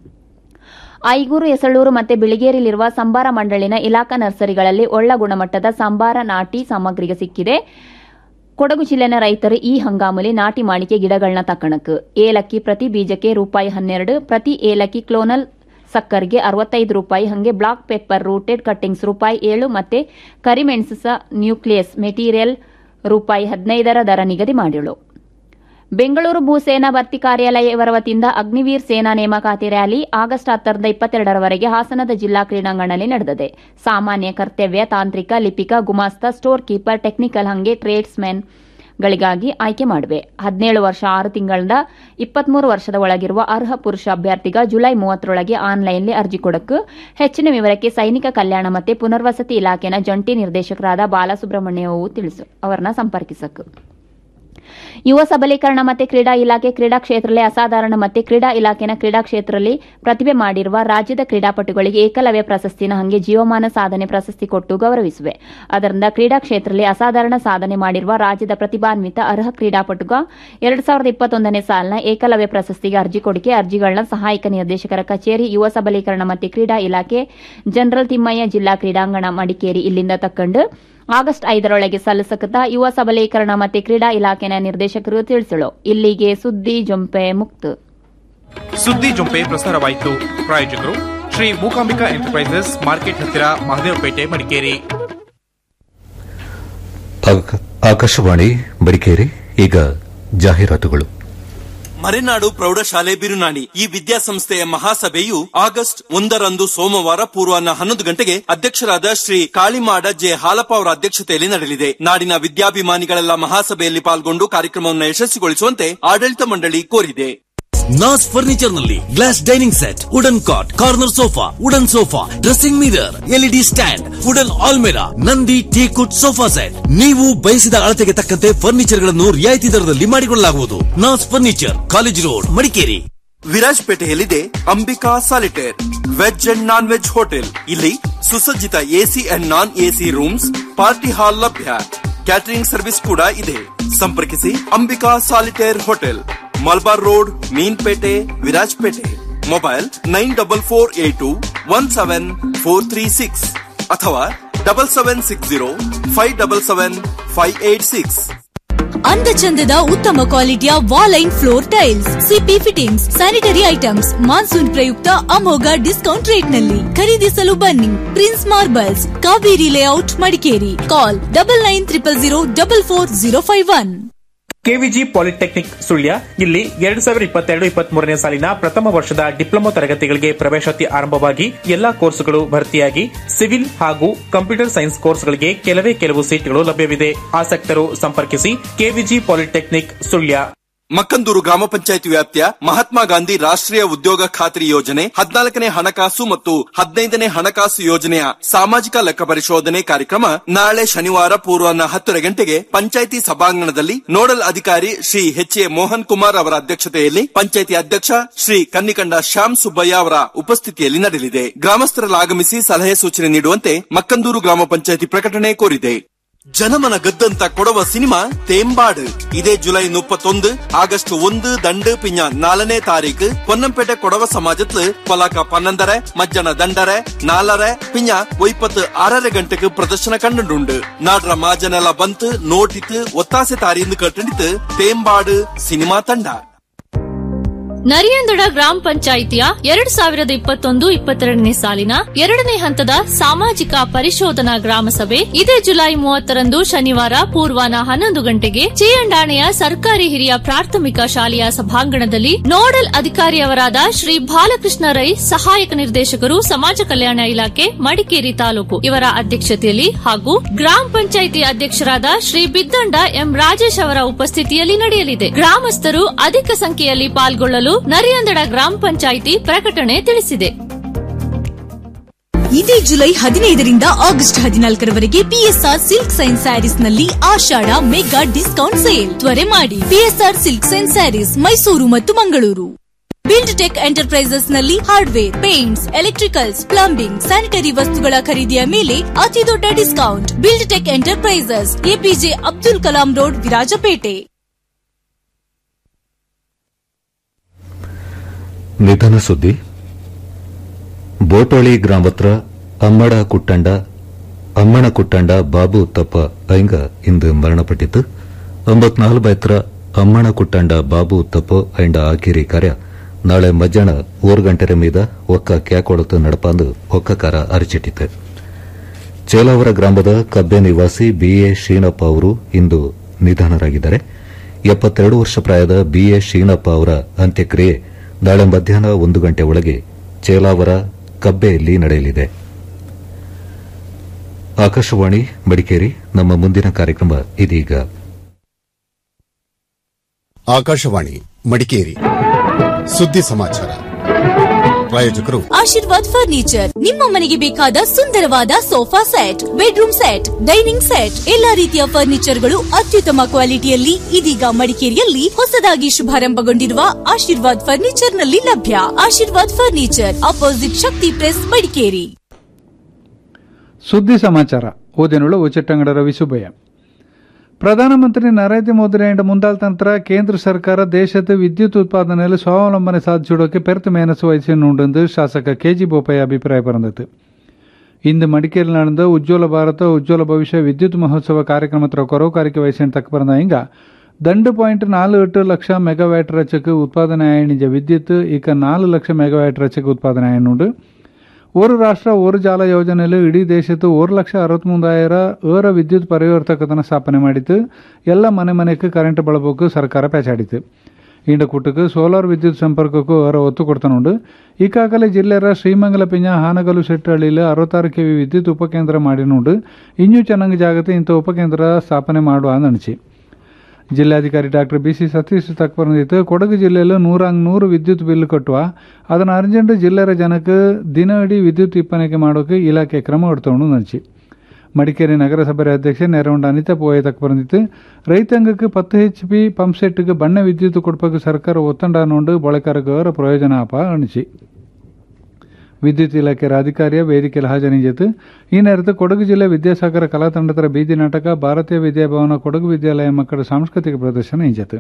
ಐಗೂರು ಎಸಳೂರು ಮತ್ತು ಬಿಳಿಗೇರಿಲಿರುವ ಸಂಬಾರ ಮಂಡಳಿನ ಇಲಾಖಾ ನರ್ಸರಿಗಳಲ್ಲಿ ಒಳ್ಳ ಗುಣಮಟ್ಟದ ಸಂಬಾರ ನಾಟಿ ಸಾಮಗ್ರಿಗೆ ಸಿಕ್ಕಿದೆ ಕೊಡಗು ಜಿಲ್ಲೆನ ರೈತರು ಈ ಹಂಗಾಮಲ್ಲಿ ನಾಟಿ ಮಾಡಿಕೆ ಗಿಡಗಳನ್ನ ತಕ್ಕಣಕ್ ಏಲಕ್ಕಿ ಪ್ರತಿ ಬೀಜಕ್ಕೆ ರೂಪಾಯಿ ಹನ್ನೆರಡು ಪ್ರತಿ ಏಲಕ್ಕಿ ಕ್ಲೋನಲ್ ಸಕ್ಕರ್ಗೆ ಅರವತ್ತೈದು ರೂಪಾಯಿ ಹಂಗೆ ಬ್ಲಾಕ್ ಪೆಪ್ಪರ್ ರೂಟೆಡ್ ಕಟ್ಟಿಂಗ್ಸ್ ರೂಪಾಯಿ ಏಳು ಮತ್ತೆ ಕರಿಮೆಣಸ ನ್ಯೂಕ್ಲಿಯಸ್ ಮೆಟೀರಿಯಲ್ ರೂಪಾಯಿ ಹದಿನೈದರ ದರ ನಿಗದಿ ಮಾಡಿಳು ಬೆಂಗಳೂರು ಭೂಸೇನಾ ಭರ್ತಿ ಕಾರ್ಯಾಲಯ ಇವರ ವತಿಯಿಂದ ಅಗ್ನಿವೀರ್ ಸೇನಾ ನೇಮಕಾತಿ ರ್ಯಾಲಿ ಆಗಸ್ಟ್ ಹತ್ತರಿಂದ ಇಪ್ಪತ್ತೆರಡರವರೆಗೆ ಹಾಸನದ ಜಿಲ್ಲಾ ಕ್ರೀಡಾಂಗಣದಲ್ಲಿ ನಡೆದಿದೆ ಸಾಮಾನ್ಯ ಕರ್ತವ್ಯ ತಾಂತ್ರಿಕ ಲಿಪಿಕ ಗುಮಾಸ್ತ ಸ್ಟೋರ್ ಕೀಪರ್ ಟೆಕ್ನಿಕಲ್ ಹಂಗೆ ಟ್ರೇಡ್ಸ್ಮೆನ್ ಗಳಿಗಾಗಿ ಆಯ್ಕೆ ಮಾಡಿವೆ ಹದಿನೇಳು ವರ್ಷ ಆರು ತಿಂಗಳಿಂದ ಇಪ್ಪತ್ಮೂರು ವರ್ಷದ ಒಳಗಿರುವ ಅರ್ಹ ಪುರುಷ ಅಭ್ಯರ್ಥಿಗ ಜುಲೈ ಮೂವತ್ತರೊಳಗೆ ಆನ್ಲೈನ್ಲಿ ಅರ್ಜಿ ಕೊಡಕ್ಕೆ ಹೆಚ್ಚಿನ ವಿವರಕ್ಕೆ ಸೈನಿಕ ಕಲ್ಯಾಣ ಮತ್ತು ಪುನರ್ವಸತಿ ಇಲಾಖೆನ ಜಂಟಿ ನಿರ್ದೇಶಕರಾದ ಬಾಲಸುಬ್ರಹ್ಮಣ್ಯವು ತಿಳಿಸು ಅವರನ್ನ ಸಂಪರ್ಕಿಸಕ್ಕೆ ಯುವ ಸಬಲೀಕರಣ ಮತ್ತು ಕ್ರೀಡಾ ಇಲಾಖೆ ಕ್ರೀಡಾ ಕ್ಷೇತ್ರದಲ್ಲಿ ಅಸಾಧಾರಣ ಮತ್ತು ಕ್ರೀಡಾ ಇಲಾಖೆನ ಕ್ರೀಡಾ ಕ್ಷೇತ್ರದಲ್ಲಿ ಪ್ರತಿಭೆ ಮಾಡಿರುವ ರಾಜ್ಯದ ಕ್ರೀಡಾಪಟುಗಳಿಗೆ ಏಕಲವ್ಯ ಪ್ರಶಸ್ತಿನ ಹಂಗೆ ಜೀವಮಾನ ಸಾಧನೆ ಪ್ರಶಸ್ತಿ ಕೊಟ್ಟು ಗೌರವಿಸಿವೆ ಅದರಿಂದ ಕ್ರೀಡಾ ಕ್ಷೇತ್ರದಲ್ಲಿ ಅಸಾಧಾರಣ ಸಾಧನೆ ಮಾಡಿರುವ ರಾಜ್ಯದ ಪ್ರತಿಭಾನ್ವಿತ ಅರ್ಹ ಕ್ರೀಡಾಪಟುಗ ಎರಡ್ ಸಾವಿರದ ಇಪ್ಪತ್ತೊಂದನೇ ಸಾಲಿನ ಏಕಲವ್ಯ ಪ್ರಶಸ್ತಿಗೆ ಅರ್ಜಿ ಕೊಡಿಕೆ ಅರ್ಜಿಗಳನ್ನ ಸಹಾಯಕ ನಿರ್ದೇಶಕರ ಕಚೇರಿ ಯುವ ಸಬಲೀಕರಣ ಮತ್ತು ಕ್ರೀಡಾ ಇಲಾಖೆ ಜನರಲ್ ತಿಮ್ಮಯ್ಯ ಜಿಲ್ಲಾ ಕ್ರೀಡಾಂಗಣ ಮಡಿಕೇರಿ ಇಲ್ಲಿಂದ ತಕ್ಕಂಡು ಆಗಸ್ಟ್ ಐದರೊಳಗೆ ಸಲ್ಲಿಸಕತ ಯುವ ಸಬಲೀಕರಣ ಮತ್ತು ಕ್ರೀಡಾ ಇಲಾಖೆನ ನಿರ್ದೇಶಕರು ತಿಳಿಸಲು ಇಲ್ಲಿಗೆ ಸುದ್ದಿ ಜೊಂಪೆ ಮುಕ್ತ ಸುದ್ದಿ ಜೊಂಪೆ ಪ್ರಸಾರವಾಯಿತು ಪ್ರಾಯೋಜಕರು ಶ್ರೀ ಮೂಕಾಂಬಿಕಾ ಎಂಟರ್ಪ್ರೈಸಸ್ ಮಾರ್ಕೆಟ್ ಹತ್ತಿರ ಮಹದೇವಪೇಟೆ ಮಡಿಕೇರಿ ಆಕ- ಆಕಾಶವಾಣಿ ಮಡಿಕೇರಿ ಈಗ ಜಾಹೀರಾತುಗಳು ಮರೆನಾಡು ಪ್ರೌಢಶಾಲೆ ಬಿರುನಾಣಿ ಈ ವಿದ್ಯಾಸಂಸ್ಥೆಯ ಮಹಾಸಭೆಯು ಆಗಸ್ಟ್ ಒಂದರಂದು ಸೋಮವಾರ ಪೂರ್ವಾಹ್ನ ಹನ್ನೊಂದು ಗಂಟೆಗೆ ಅಧ್ಯಕ್ಷರಾದ ಶ್ರೀ ಕಾಳಿಮಾಡ ಜೆ ಹಾಲಪ್ಪ ಅವರ ಅಧ್ಯಕ್ಷತೆಯಲ್ಲಿ ನಡೆಯಲಿದೆ ನಾಡಿನ ವಿದ್ಯಾಭಿಮಾನಿಗಳೆಲ್ಲ ಮಹಾಸಭೆಯಲ್ಲಿ ಪಾಲ್ಗೊಂಡು ಕಾರ್ಯಕ್ರಮವನ್ನು ಯಶಸ್ವಿಗೊಳಿಸುವಂತೆ ಆಡಳಿತ ಮಂಡಳಿ ಕೋರಿದೆ ನಾಸ್ ಫರ್ನಿಚರ್ ನಲ್ಲಿ glass dining set wooden cot corner sofa wooden sofa dressing mirror LED stand wooden ಆಲ್ಮೆರಾ ನಂದಿ ಟೀಕುಟ್ ಸೋಫಾ ಸೆಟ್ ನೀವು ಬಯಸಿದ ಅಳತೆಗೆ ತಕ್ಕಂತೆ ಫರ್ನಿಚರ್ ಗಳನ್ನು ರಿಯಾಯಿತಿ ದರದಲ್ಲಿ ಮಾಡಿಕೊಳ್ಳಲಾಗುವುದು ನಾಸ್ ಫರ್ನಿಚರ್ ಕಾಲೇಜ್ ರೋಡ್ ಮಡಿಕೇರಿ ವಿರಾಜ್ಪೇಟೆಯಲ್ಲಿದೆ Ambika solitaire veg and non veg hotel ಇಲ್ಲಿ ಸುಸಜ್ಜಿತ AC and non AC rooms party hall ಲಭ್ಯ ಕ್ಯಾಟರಿಂಗ್ ಸರ್ವಿಸ್ ಕೂಡ ಇದೆ ಸಂಪರ್ಕಿಸಿ Ambika solitaire hotel Malabar road Meenpete Virajpet mobile nine double four eight two one seven four three six ಅಥವಾ double seven six zero five double seven five eight six ಅಂದಚಂದದ ಉತ್ತಮ ಕ್ವಾಲಿಟಿಯ ವಾಲೈನ್ floor tiles CP fittings sanitary items monsoon ಪ್ರಯುಕ್ತ ಅಮೋಘ discount rate ನಲ್ಲಿ ಖರೀದಿಸಲು ಬನ್ನಿ prince marbles Kaveri layout Madikeri call double nine triple zero double four zero five one KVG polytechnic Sullia ಇಲ್ಲಿ ಎರಡ್ ಸಾವಿರದ ಇಪ್ಪತ್ತೆರಡು ಇಪ್ಪತ್ತ್ ಮೂರನೇ ಸಾಲಿನ ಪ್ರಥಮ ವರ್ಷದ ಡಿಪ್ಲೊಮಾ ತರಗತಿಗಳಿಗೆ ಪ್ರವೇಶಾತಿ ಆರಂಭವಾಗಿ ಎಲ್ಲಾ ಕೋರ್ಸುಗಳು ಭರ್ತಿಯಾಗಿ ಸಿವಿಲ್ ಹಾಗೂ ಕಂಪ್ಯೂಟರ್ ಸೈನ್ಸ್ ಕೋರ್ಸ್ಗಳಿಗೆ ಕೆಲವೇ ಕೆಲವು ಸೀಟ್ಗಳು ಲಭ್ಯವಿದೆ ಆಸಕ್ತರು ಸಂಪರ್ಕಿಸಿ ಕೆವಿಜಿ ಪಾಲಿಟೆಕ್ನಿಕ್ ಸುಳ್ಯ ಮಕ್ಕಂದೂರು ಗ್ರಾಮ ಪಂಚಾಯತ್ ವ್ಯಾಪ್ತಿಯ ಮಹಾತ್ಮ ಗಾಂಧಿ ರಾಷ್ಟ್ರೀಯ ಉದ್ಯೋಗ ಖಾತ್ರಿ ಯೋಜನೆ ಹದಿನಾಲ್ಕನೇ ಹಣಕಾಸು ಮತ್ತು ಹದಿನೈದನೇ ಹಣಕಾಸು ಯೋಜನೆಯ ಸಾಮಾಜಿಕ ಲೆಕ್ಕ ಪರಿಶೋಧನೆ ಕಾರ್ಯಕ್ರಮ ನಾಳೆ ಶನಿವಾರ ಪೂರ್ವಾಹ್ನ ಹತ್ತರ ಗಂಟೆಗೆ ಪಂಚಾಯಿತಿ ಸಭಾಂಗಣದಲ್ಲಿ ನೋಡಲ್ ಅಧಿಕಾರಿ ಶ್ರೀ ಎಚ್ ಎ ಮೋಹನ್ ಕುಮಾರ್ ಅವರ ಅಧ್ಯಕ್ಷತೆಯಲ್ಲಿ ಪಂಚಾಯಿತಿ ಅಧ್ಯಕ್ಷ ಶ್ರೀ ಕನ್ನಿಕಂಡ ಶ್ಯಾಮ್ ಸುಬ್ಬಯ್ಯ ಅವರ ಉಪಸ್ಥಿತಿಯಲ್ಲಿ ನಡೆಯಲಿದೆ ಗ್ರಾಮಸ್ಥರಲ್ಲಿ ಆಗಮಿಸಿ ಸಲಹೆ ಸೂಚನೆ ನೀಡುವಂತೆ ಮಕ್ಕಂದೂರು ಗ್ರಾಮ ಪಂಚಾಯಿತಿ ಪ್ರಕಟಣೆ ಕೋರಿದೆ ಜನಮನ ಗದ್ದಂತ ಕೊಡವ ಸಿನಿಮಾ ತೇಂಬಾಡು ಇದೇ ಜುಲೈ ಮುಪ್ಪತ್ತೊಂದು ಆಗಸ್ಟ್ ಒಂದು ದಂಡು ಪಿಂಜ ನಾಲನೇ ತಾರೀಕು ಪೊನ್ನಂಪೇಟೆ ಕೊಡವ ಸಮಾಜತ್ಲು ಪಲಾಕ ಪನ್ನೊಂದರ ಮಜ್ಜನ ದಂಡರ ನಾಲರ ಪಿಂಜ ಒಯ್ಪತ್ತು ಆರರ ಗಂಟೆಗೆ ಪ್ರದರ್ಶನ ಕಂಡುಂಡು ನಾಡ್ರ ಮಾಜನೆಲ್ಲ ಬಂತು ನೋಟಿತ್ತು ಒತ್ತಾಸೆ ತಾರಿಯಿಂದ ಕಟ್ಟಿಂಡಿತು ತೇಂಬಾಡು ಸಿನಿಮಾ ತಂಡ ನರಿಯಂದಡ ಗ್ರಾಮ ಪಂಚಾಯಿತಿಯ ಎರಡ್ ಸಾವಿರದ ಇಪ್ಪತ್ತೊಂದು ಇಪ್ಪತ್ತೆರಡನೇ ಸಾಲಿನ ಎರಡನೇ ಹಂತದ ಸಾಮಾಜಿಕ ಪರಿಶೋಧನಾ ಗ್ರಾಮ ಸಭೆ ಇದೇ ಜುಲೈ ಮೂವತ್ತರಂದು ಶನಿವಾರ ಪೂರ್ವಾನ ಹನ್ನೊಂದು ಗಂಟೆಗೆ ಚೇಯಂಡಾಣೆಯ ಸರ್ಕಾರಿ ಹಿರಿಯ ಪ್ರಾಥಮಿಕ ಶಾಲೆಯ ಸಭಾಂಗಣದಲ್ಲಿ ನೋಡಲ್ ಅಧಿಕಾರಿಯವರಾದ ಶ್ರೀ ಬಾಲಕೃಷ್ಣ ರೈ ಸಹಾಯಕ ನಿರ್ದೇಶಕರು ಸಮಾಜ ಕಲ್ಯಾಣ ಇಲಾಖೆ ಮಡಿಕೇರಿ ತಾಲೂಕು ಇವರ ಅಧ್ಯಕ್ಷತೆಯಲ್ಲಿ ಹಾಗೂ ಗ್ರಾಮ ಪಂಚಾಯಿತಿ ಅಧ್ಯಕ್ಷರಾದ ಶ್ರೀ ಬಿದ್ದಂಡ ಎಂ ರಾಜೇಶ್ ಅವರ ಉಪಸ್ಥಿತಿಯಲ್ಲಿ ನಡೆಯಲಿದೆ ಗ್ರಾಮಸ್ಥರು ಅಧಿಕ ಸಂಖ್ಯೆಯಲ್ಲಿ ಪಾಲ್ಗೊಳ್ಳಲು ನರಿಯಂದಡ ಗ್ರಾಮ ಪಂಚಾಯಿತಿ ಪ್ರಕಟಣೆ ತಿಳಿಸಿದೆ ಇದೇ ಜುಲೈ ಹದಿನೈದರಿಂದ ಆಗಸ್ಟ್ ಹದಿನಾಲ್ಕರವರೆಗೆ ಪಿಎಸ್ಆರ್ ಸಿಲ್ಕ್ ಸೈನ್ಸ್ ಸ್ಯಾರೀಸ್ ನಲ್ಲಿ ಆಷಾಢ ಮೆಗಾ ಡಿಸ್ಕೌಂಟ್ ಸೇಲ್ ತ್ವರೆ ಮಾಡಿ PSR silk science sarees Mysuru ಮತ್ತು ಮಂಗಳೂರು ಬಿಲ್ಡ್ ಟೆಕ್ ಎಂಟರ್ಪ್ರೈಸಸ್ ನಲ್ಲಿ hardware paints electricals plumbing sanitary ವಸ್ತುಗಳ ಖರೀದಿಯ ಮೇಲೆ ಅತಿ ದೊಡ್ಡ discount build tech enterprises APJ Abdul Kalam road Virajpet ನಿಧನ ಸುದ್ದಿ ಬೋಟೋಳಿ ಗ್ರಾಮತ್ರ ಅಮ್ಮಡ ಕುಟ್ಟಂಡ ಅಮ್ಮಣ ಕುಟ್ಟಂಡ ಬಾಬು ತಪ್ಪ ಐಂಗ ಇಂದು ಮರಣಪಟ್ಟಿತು ಒಂಬತ್ನಾಲ್ಕು ಬೈತ್ರ ಅಮ್ಮಣ ಕುಟ್ಟಂಡ ಬಾಬು ತಪ್ಪು ಐಂಡ ಆಕಿರಿ ಕಾರ್ಯ ನಾಳೆ ಮಧ್ಯಾಹ್ನ ಓರ್ ಗಂಟೆರ ಮೀದ ಒಕ್ಕ ಕ್ಯಾಕೊಳತು ನಡಪಾಂದು ಒಕ್ಕ ಕಾರ ಅರಚಿಟ್ಟಿತು ಚೇಲಾವರ ಗ್ರಾಮದ ಕಬ್ಬೆ ನಿವಾಸಿ ಬಿಎ ಶೀನಪ್ಪ ಅವರು ಇಂದು ನಿಧನರಾಗಿದ್ದಾರೆ ಎಪ್ಪತ್ತೆರಡು ವರ್ಷ ಪ್ರಾಯದ ಬಿಎ ಶೀನಪ್ಪ ಅವರ ಅಂತ್ಯಕ್ರಿಯೆ ನಾಳೆ ಮಧ್ಯಾಹ್ನ ಒಂದು ಗಂಟೆ ಒಳಗೆ ಚೇಲಾವರ ಕಬ್ಬೆಯಲ್ಲಿ ನಡೆಯಲಿದೆ ಆಕಾಶವಾಣಿ ಮಡಿಕೇರಿ ನಮ್ಮ ಮುಂದಿನ ಕಾರ್ಯಕ್ರಮ ಇದೀಗ ಆಕಾಶವಾಣಿ ಮಡಿಕೇರಿ ಸುದ್ದಿ ಸಮಾಚಾರ ಪ್ರಾಯೋಜಕರು ಆಶೀರ್ವಾದ್ ಫರ್ನಿಚರ್ ನಿಮ್ಮ ಮನೆಗೆ ಬೇಕಾದ ಸುಂದರವಾದ sofa set bedroom set dining set ಎಲ್ಲಾ ರೀತಿಯ ಫರ್ನಿಚರ್ಗಳು ಅತ್ಯುತ್ತಮ ಕ್ವಾಲಿಟಿಯಲ್ಲಿ ಇದೀಗ ಮಡಿಕೇರಿಯಲ್ಲಿ ಹೊಸದಾಗಿ ಶುಭಾರಂಭಗೊಂಡಿರುವ ಆಶೀರ್ವಾದ್ ಫರ್ನಿಚರ್ ನಲ್ಲಿ ಲಭ್ಯ Ashirwad furniture opposite Shakti press Madikeri ಸುದ್ದಿ ಸಮಾಚಾರ ಓದಿನುಳ್ಳ ಉಚಿಟ್ಟಂಗಡ ರವಿ ಸುಬ್ಬಯ್ಯ ಪ್ರಧಾನಮಂತ್ರಿ ನರೇಂದ್ರ ಮೋದಿ ಅಂಡ್ ಮುಂದಾಲ್ ನಂತರ ಕೇಂದ್ರ ಸರ್ಕಾರ ದೇಶದ ವಿದ್ಯುತ್ ಉತ್ಪಾದನೆಯಲ್ಲಿ ಸ್ವಾವಲಂಬನೆ ಸಾಧಿಸಿಡೋಕೆ ಪೆರ್ತು ಮೇನಸು ವಹಿಸಿನುಂಡು ಶಾಸಕ ಕೆಜಿ ಬೋಪಯ್ಯ ಅಭಿಪ್ರಾಯ ಪರಂದಿತು ಇಂದು ಮಡಿಕೇರಿ ನಡೆದ ಉಜ್ವಲ ಭಾರತ ಉಜ್ವಲ ಭವಿಷ್ಯ ವಿದ್ಯುತ್ ಮಹೋತ್ಸವ ಕಾರ್ಯಕ್ರಮದ ಕೊರವುಕಾರಿಕೆ ವಹಿಸಿನ ತಕ್ಕ ಬರಂದ ಹಿಂಗ ದಂಡು ಪಾಯಿಂಟ್ ನಾಲು ಎಟ್ಟು ಲಕ್ಷ ಮೆಗಾವ್ಯಾಟ್ ರಚಕ್ಕೆ ಉತ್ಪಾದನೆ ಆಯಣಿಜ ವಿದ್ಯುತ್ ಈಗ ನಾಲು ಲಕ್ಷ ಮೆಗಾವ್ಯಾಟ್ ರಚಕ್ಕೆ ಉತ್ಪಾದನೆ ಆಯನುಂಡು ஒரு ರಾಷ್ಟ್ರ ஒரு ಜಾಲ ಯೋಜನೆಯಲ್ಲಿ ಇಡೀ ದೇಶದ ஒரு ಲಕ್ಷ ಅರವತ್ಮೂಂದಾಯಿರ ಏರ ವಿದ್ಯುತ್ ಪರಿವರ್ತಕತನ ಸ್ಥಾಪನೆ ಮಾಡಿತ್ತು ಎಲ್ಲ ಮನೆ ಮನೆಗೆ ಕರೆಂಟ್ ಬಳಬೇಕು ಸರ್ಕಾರ ಪೇಚಾಡಿತು ಇಂಡ ಕುಟ್ಟಕ್ಕೆ ಸೋಲಾರ್ ವಿದ್ಯುತ್ ಸಂಪರ್ಕಕ್ಕೂ ಅವರ ಒತ್ತು ಕೊಡ್ತಾನುಂಡು ಈಗಾಗಲೇ ಜಿಲ್ಲೆಯ ಶ್ರೀಮಂಗಲ ಪಿಂಜ ಹಾನಗಲು ಶೆಟ್ಟಹಳ್ಳಿಲಿ ಅರವತ್ತಾರು ಕೆವಿ ವಿದ್ಯುತ್ ಉಪಕೇಂದ್ರ ಮಾಡಿನುಂಡು ಇನ್ನೂ ಚೆನ್ನಾಗಿ ಜಾಗತೆ ಇಂಥ ಉಪಕೇಂದ್ರ ಸ್ಥಾಪನೆ ಮಾಡುವ ಅಂದಣಿಸಿ ಜಿಲ್ಲಾಧಿಕಾರಿ ಡಾಕ್ಟರ್ ಬಿಸಿ ಸತೀಶ್ ತಕ್ಪರಂದಿತ್ತು ಕೊಡಗು ಜಿಲ್ಲೆಯಲ್ಲಿ ನೂರಂಗ್ ನೂರು ವಿದ್ಯುತ್ ಬಿಲ್ ಕಟ್ಟುವ ಅದನ್ನು ಅರ್ಜೆಂಟ್ ಜಿಲ್ಲೆಯ ಜನಕ್ಕೆ ದಿನ ಇಡೀ ವಿದ್ಯುತ್ ವಿಪ್ಪನೆಗೆ ಮಾಡೋಕೆ ಇಲಾಖೆ ಕ್ರಮ ಹೊಡ್ತವನು ನಡಿಸಿ ಮಡಿಕೇರಿ ನಗರಸಭೆ ಅಧ್ಯಕ್ಷೆ ನೆರವಂಡ ಅನಿತಾ ಪೋಯ ತಕ್ಪರಂದಿತ್ತು ರೈತಾಂಗಕ್ಕೆ ಪತ್ತು ಎಚ್ ಪಿ ಪಂಪ್ ಸೆಟ್ಗೆ ಬಣ್ಣ ವಿದ್ಯುತ್ ಕೊಡ್ಬೇಕು ಸರ್ಕಾರ ಒತ್ತಂಡ ನೋಡು ಬಳಕರಗರ ಪ್ರಯೋಜನ ಅಪ ಅಣಿಸಿ ವಿದ್ಯುತ್ ಇಲಾಖೆ ಅಧಿಕಾರಿಯ ವೇದಿಕೆಯಲ್ಲಿ ಹಾಜರಿದ್ದು ಈ ನೇರತ್ತು ಕೊಡಗು ಜಿಲ್ಲೆ ವಿದ್ಯಾಸಾಗರ ಕಲಾ ತಂಡದ ಬೀದಿ ನಾಟಕ ಭಾರತೀಯ ವಿದ್ಯಾಭವನ ಕೊಡಗು ವಿದ್ಯಾಲಯ ಮಕ್ಕಳ ಸಾಂಸ್ಕೃತಿಕ ಪ್ರದರ್ಶನ ಇಂಜತ್ತು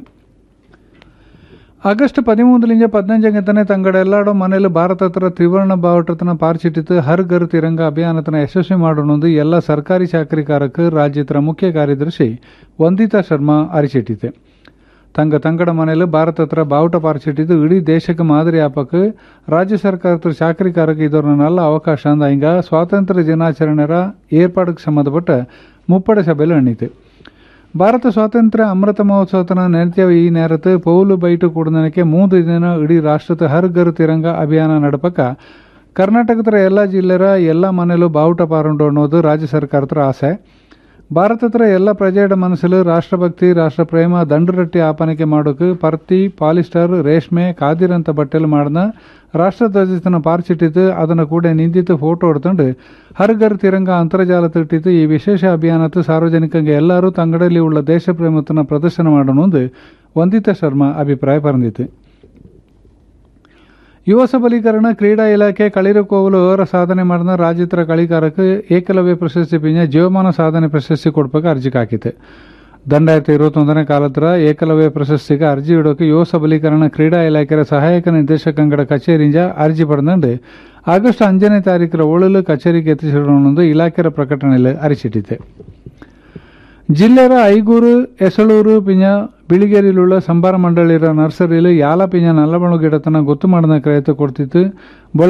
ಆಗಸ್ಟ್ ಪದಿಮೂರಲಿಂದ ಪದ್ನಂಜಂಗತನೇ ತಂಗಡ ಎಲ್ಲಾಡೋ ಮನೇಲಿ ಭಾರತ ಹತ್ರ ತ್ರಿವರ್ಣ ಬಾವುಟತನ ಪಾರ್ಚಿಟ್ಟಿತ್ತು ಹರ್ ಘರ್ ತಿರಂಗ ಅಭಿಯಾನತನ ಯಶಸ್ವಿ ಮಾಡೋಣಂದು ಎಲ್ಲ ಸರ್ಕಾರಿ ಚಾಕರಿಕಾರಕ್ಕೆ ರಾಜ್ಯದ ಮುಖ್ಯ ಕಾರ್ಯದರ್ಶಿ ವಂದಿತಾ ಶರ್ಮಾ ಅರಿಚಿಟ್ಟಿತು ತಂಗ ತಂಗಡ ಮನೇಲಿ ಭಾರತ ಹತ್ರ ಬಾವುಟ ಪಾರ್ಚಿಟ್ಟಿದ್ದು ಇಡೀ ದೇಶಕ್ಕೆ ಮಾದರಿ ಆಪಕ್ಕೆ ರಾಜ್ಯ ಸರ್ಕಾರದ ಚಾಕರಿಕಾರಕ್ಕೆ ಇದರ ನಲ್ಲ ಅವಕಾಶ ಅಂದ ಹಿಂಗ ಸ್ವಾತಂತ್ರ್ಯ ದಿನಾಚರಣೆರ ಏರ್ಪಾಡಿಗೆ ಸಂಬಂಧಪಟ್ಟ ಮುಪ್ಪಡ ಸಭೆಯಲ್ಲಿ ಅಣ್ಣಿತು ಭಾರತ ಸ್ವಾತಂತ್ರ್ಯ ಅಮೃತ ಮಹೋತ್ಸವತನ ನೆನಪಿಯ ಈ ನೇರത്ത് ಪೌಲು ಬೈಟು ಕೂಡದನಕ್ಕೆ ಮೂರು ದಿನ ಇಡೀ ರಾಷ್ಟ್ರದ ಹರ್ ಘರ್ ತಿರಂಗ ಅಭಿಯಾನ ನಡಪಕ ಕರ್ನಾಟಕದ ಎಲ್ಲ ಜಿಲ್ಲೆರ ಎಲ್ಲ ಮನೆಯಲ್ಲೂ ಬಾವುಟ ಪಾರುಂಡು ಅನ್ನೋದು ರಾಜ್ಯ ಸರ್ಕಾರದ ಆಸೆ ಭಾರತದ ಎಲ್ಲ ಪ್ರಜೆಯ ಮನಸ್ಸಲು ರಾಷ್ಟ್ರಭಕ್ತಿ ರಾಷ್ಟ್ರ ಪ್ರೇಮ ದಂಡುರಟ್ಟಿ ಆಪನಿಕೆ ಮಾಡೋಕೆ ಪರ್ತಿ ಪಾಲಿಸ್ಟರ್ ರೇಷ್ಮೆ ಕಾದಿರಂತ ಬಟ್ಟೆಲು ಮಾಡಿದ ರಾಷ್ಟ್ರಧ್ವಜತನ ಪಾರ್ಚಿಟ್ಟಿದ್ದು ಅದನ್ನು ಕೂಡ ನಿಂದಿತ್ತು ಫೋಟೋ ಹೊಡ್ಕೊಂಡು ಹರ್ ಘರ್ ತಿರಂಗ ಅಂತರ್ಜಾಲ ತಿಟ್ಟಿತ್ತು ಈ ವಿಶೇಷ ಅಭಿಯಾನತ್ತು ಸಾರ್ವಜನಿಕಂಗೆ ಎಲ್ಲರೂ ತಂಗಡಲ್ಲಿ ಉಳ್ಳ ದೇಶ ಪ್ರೇಮತನ ಪ್ರದರ್ಶನ ಮಾಡೋಣ ಎಂದು ವಂದಿತಾ ಶರ್ಮಾ ಅಭಿಪ್ರಾಯ ಪರಂದಿತ್ತು ಯುವ ಸಬಲೀಕರಣ ಕ್ರೀಡಾ ಇಲಾಖೆ ಕಳಿರಕೋವಲು ಅವರ ಸಾಧನೆ ಮಾಡಿದ ರಾಜ್ಯತರ ಕಳಿಕಾರಕ್ಕೆ ಏಕಲವ್ಯ ಪ್ರಶಸ್ತಿ ಪಿಂಜ ಜೀವಮಾನ ಸಾಧನೆ ಪ್ರಶಸ್ತಿ ಕೊಡ್ಬೇಕು ಅರ್ಜಿ ಹಾಕಿತ್ತು ದಂಡಾಯಿರത്തി ഇരുപത്തൊന്നിനെ ಕಾಲತ್ರ ಏಕಲವ್ಯ ಪ್ರಶಸ್ತಿಗೆ ಅರ್ಜಿ ಇಡೋಕೆ ಯುವ ಸಬಲೀಕರಣ ಕ್ರೀಡಾ ಇಲಾಖೆಯ ಸಹಾಯಕ ನಿರ್ದೇಶಕಂಗಡ ಕಚೇರಿಯಿಂದ ಅರ್ಜಿ ಪಡೆದಂಡು ಆಗಸ್ಟ್ ಅಂಜನೇ ತಾರೀಕರ ಒಳಲು ಕಚೇರಿಗೆ ಎತ್ತಿಸಿಡೋಣೆಂದು ಇಲಾಖೆಯ ಪ್ರಕಟಣೆಯಲ್ಲಿ ಅರಿಚಿಟ್ಟಿದೆ ಜಿಲ್ಲೆಯ ಐಗೂರು ಎಸಳೂರು ಪಿಂಜ ಬಿಳಿಗೇರಿಲುಳ್ಳ ಸಂಬಾರ ಮಂಡಳಿರ ನರ್ಸರಿಯಲ್ಲಿ ಯಾಲ ಪಿಂಜ ನಲ್ಲಬಳು ಗಿಡತನ ಗೊತ್ತು ಮಾಡಿದ ಕ್ರಯತೆ ಕೊಡ್ತಿತ್ತು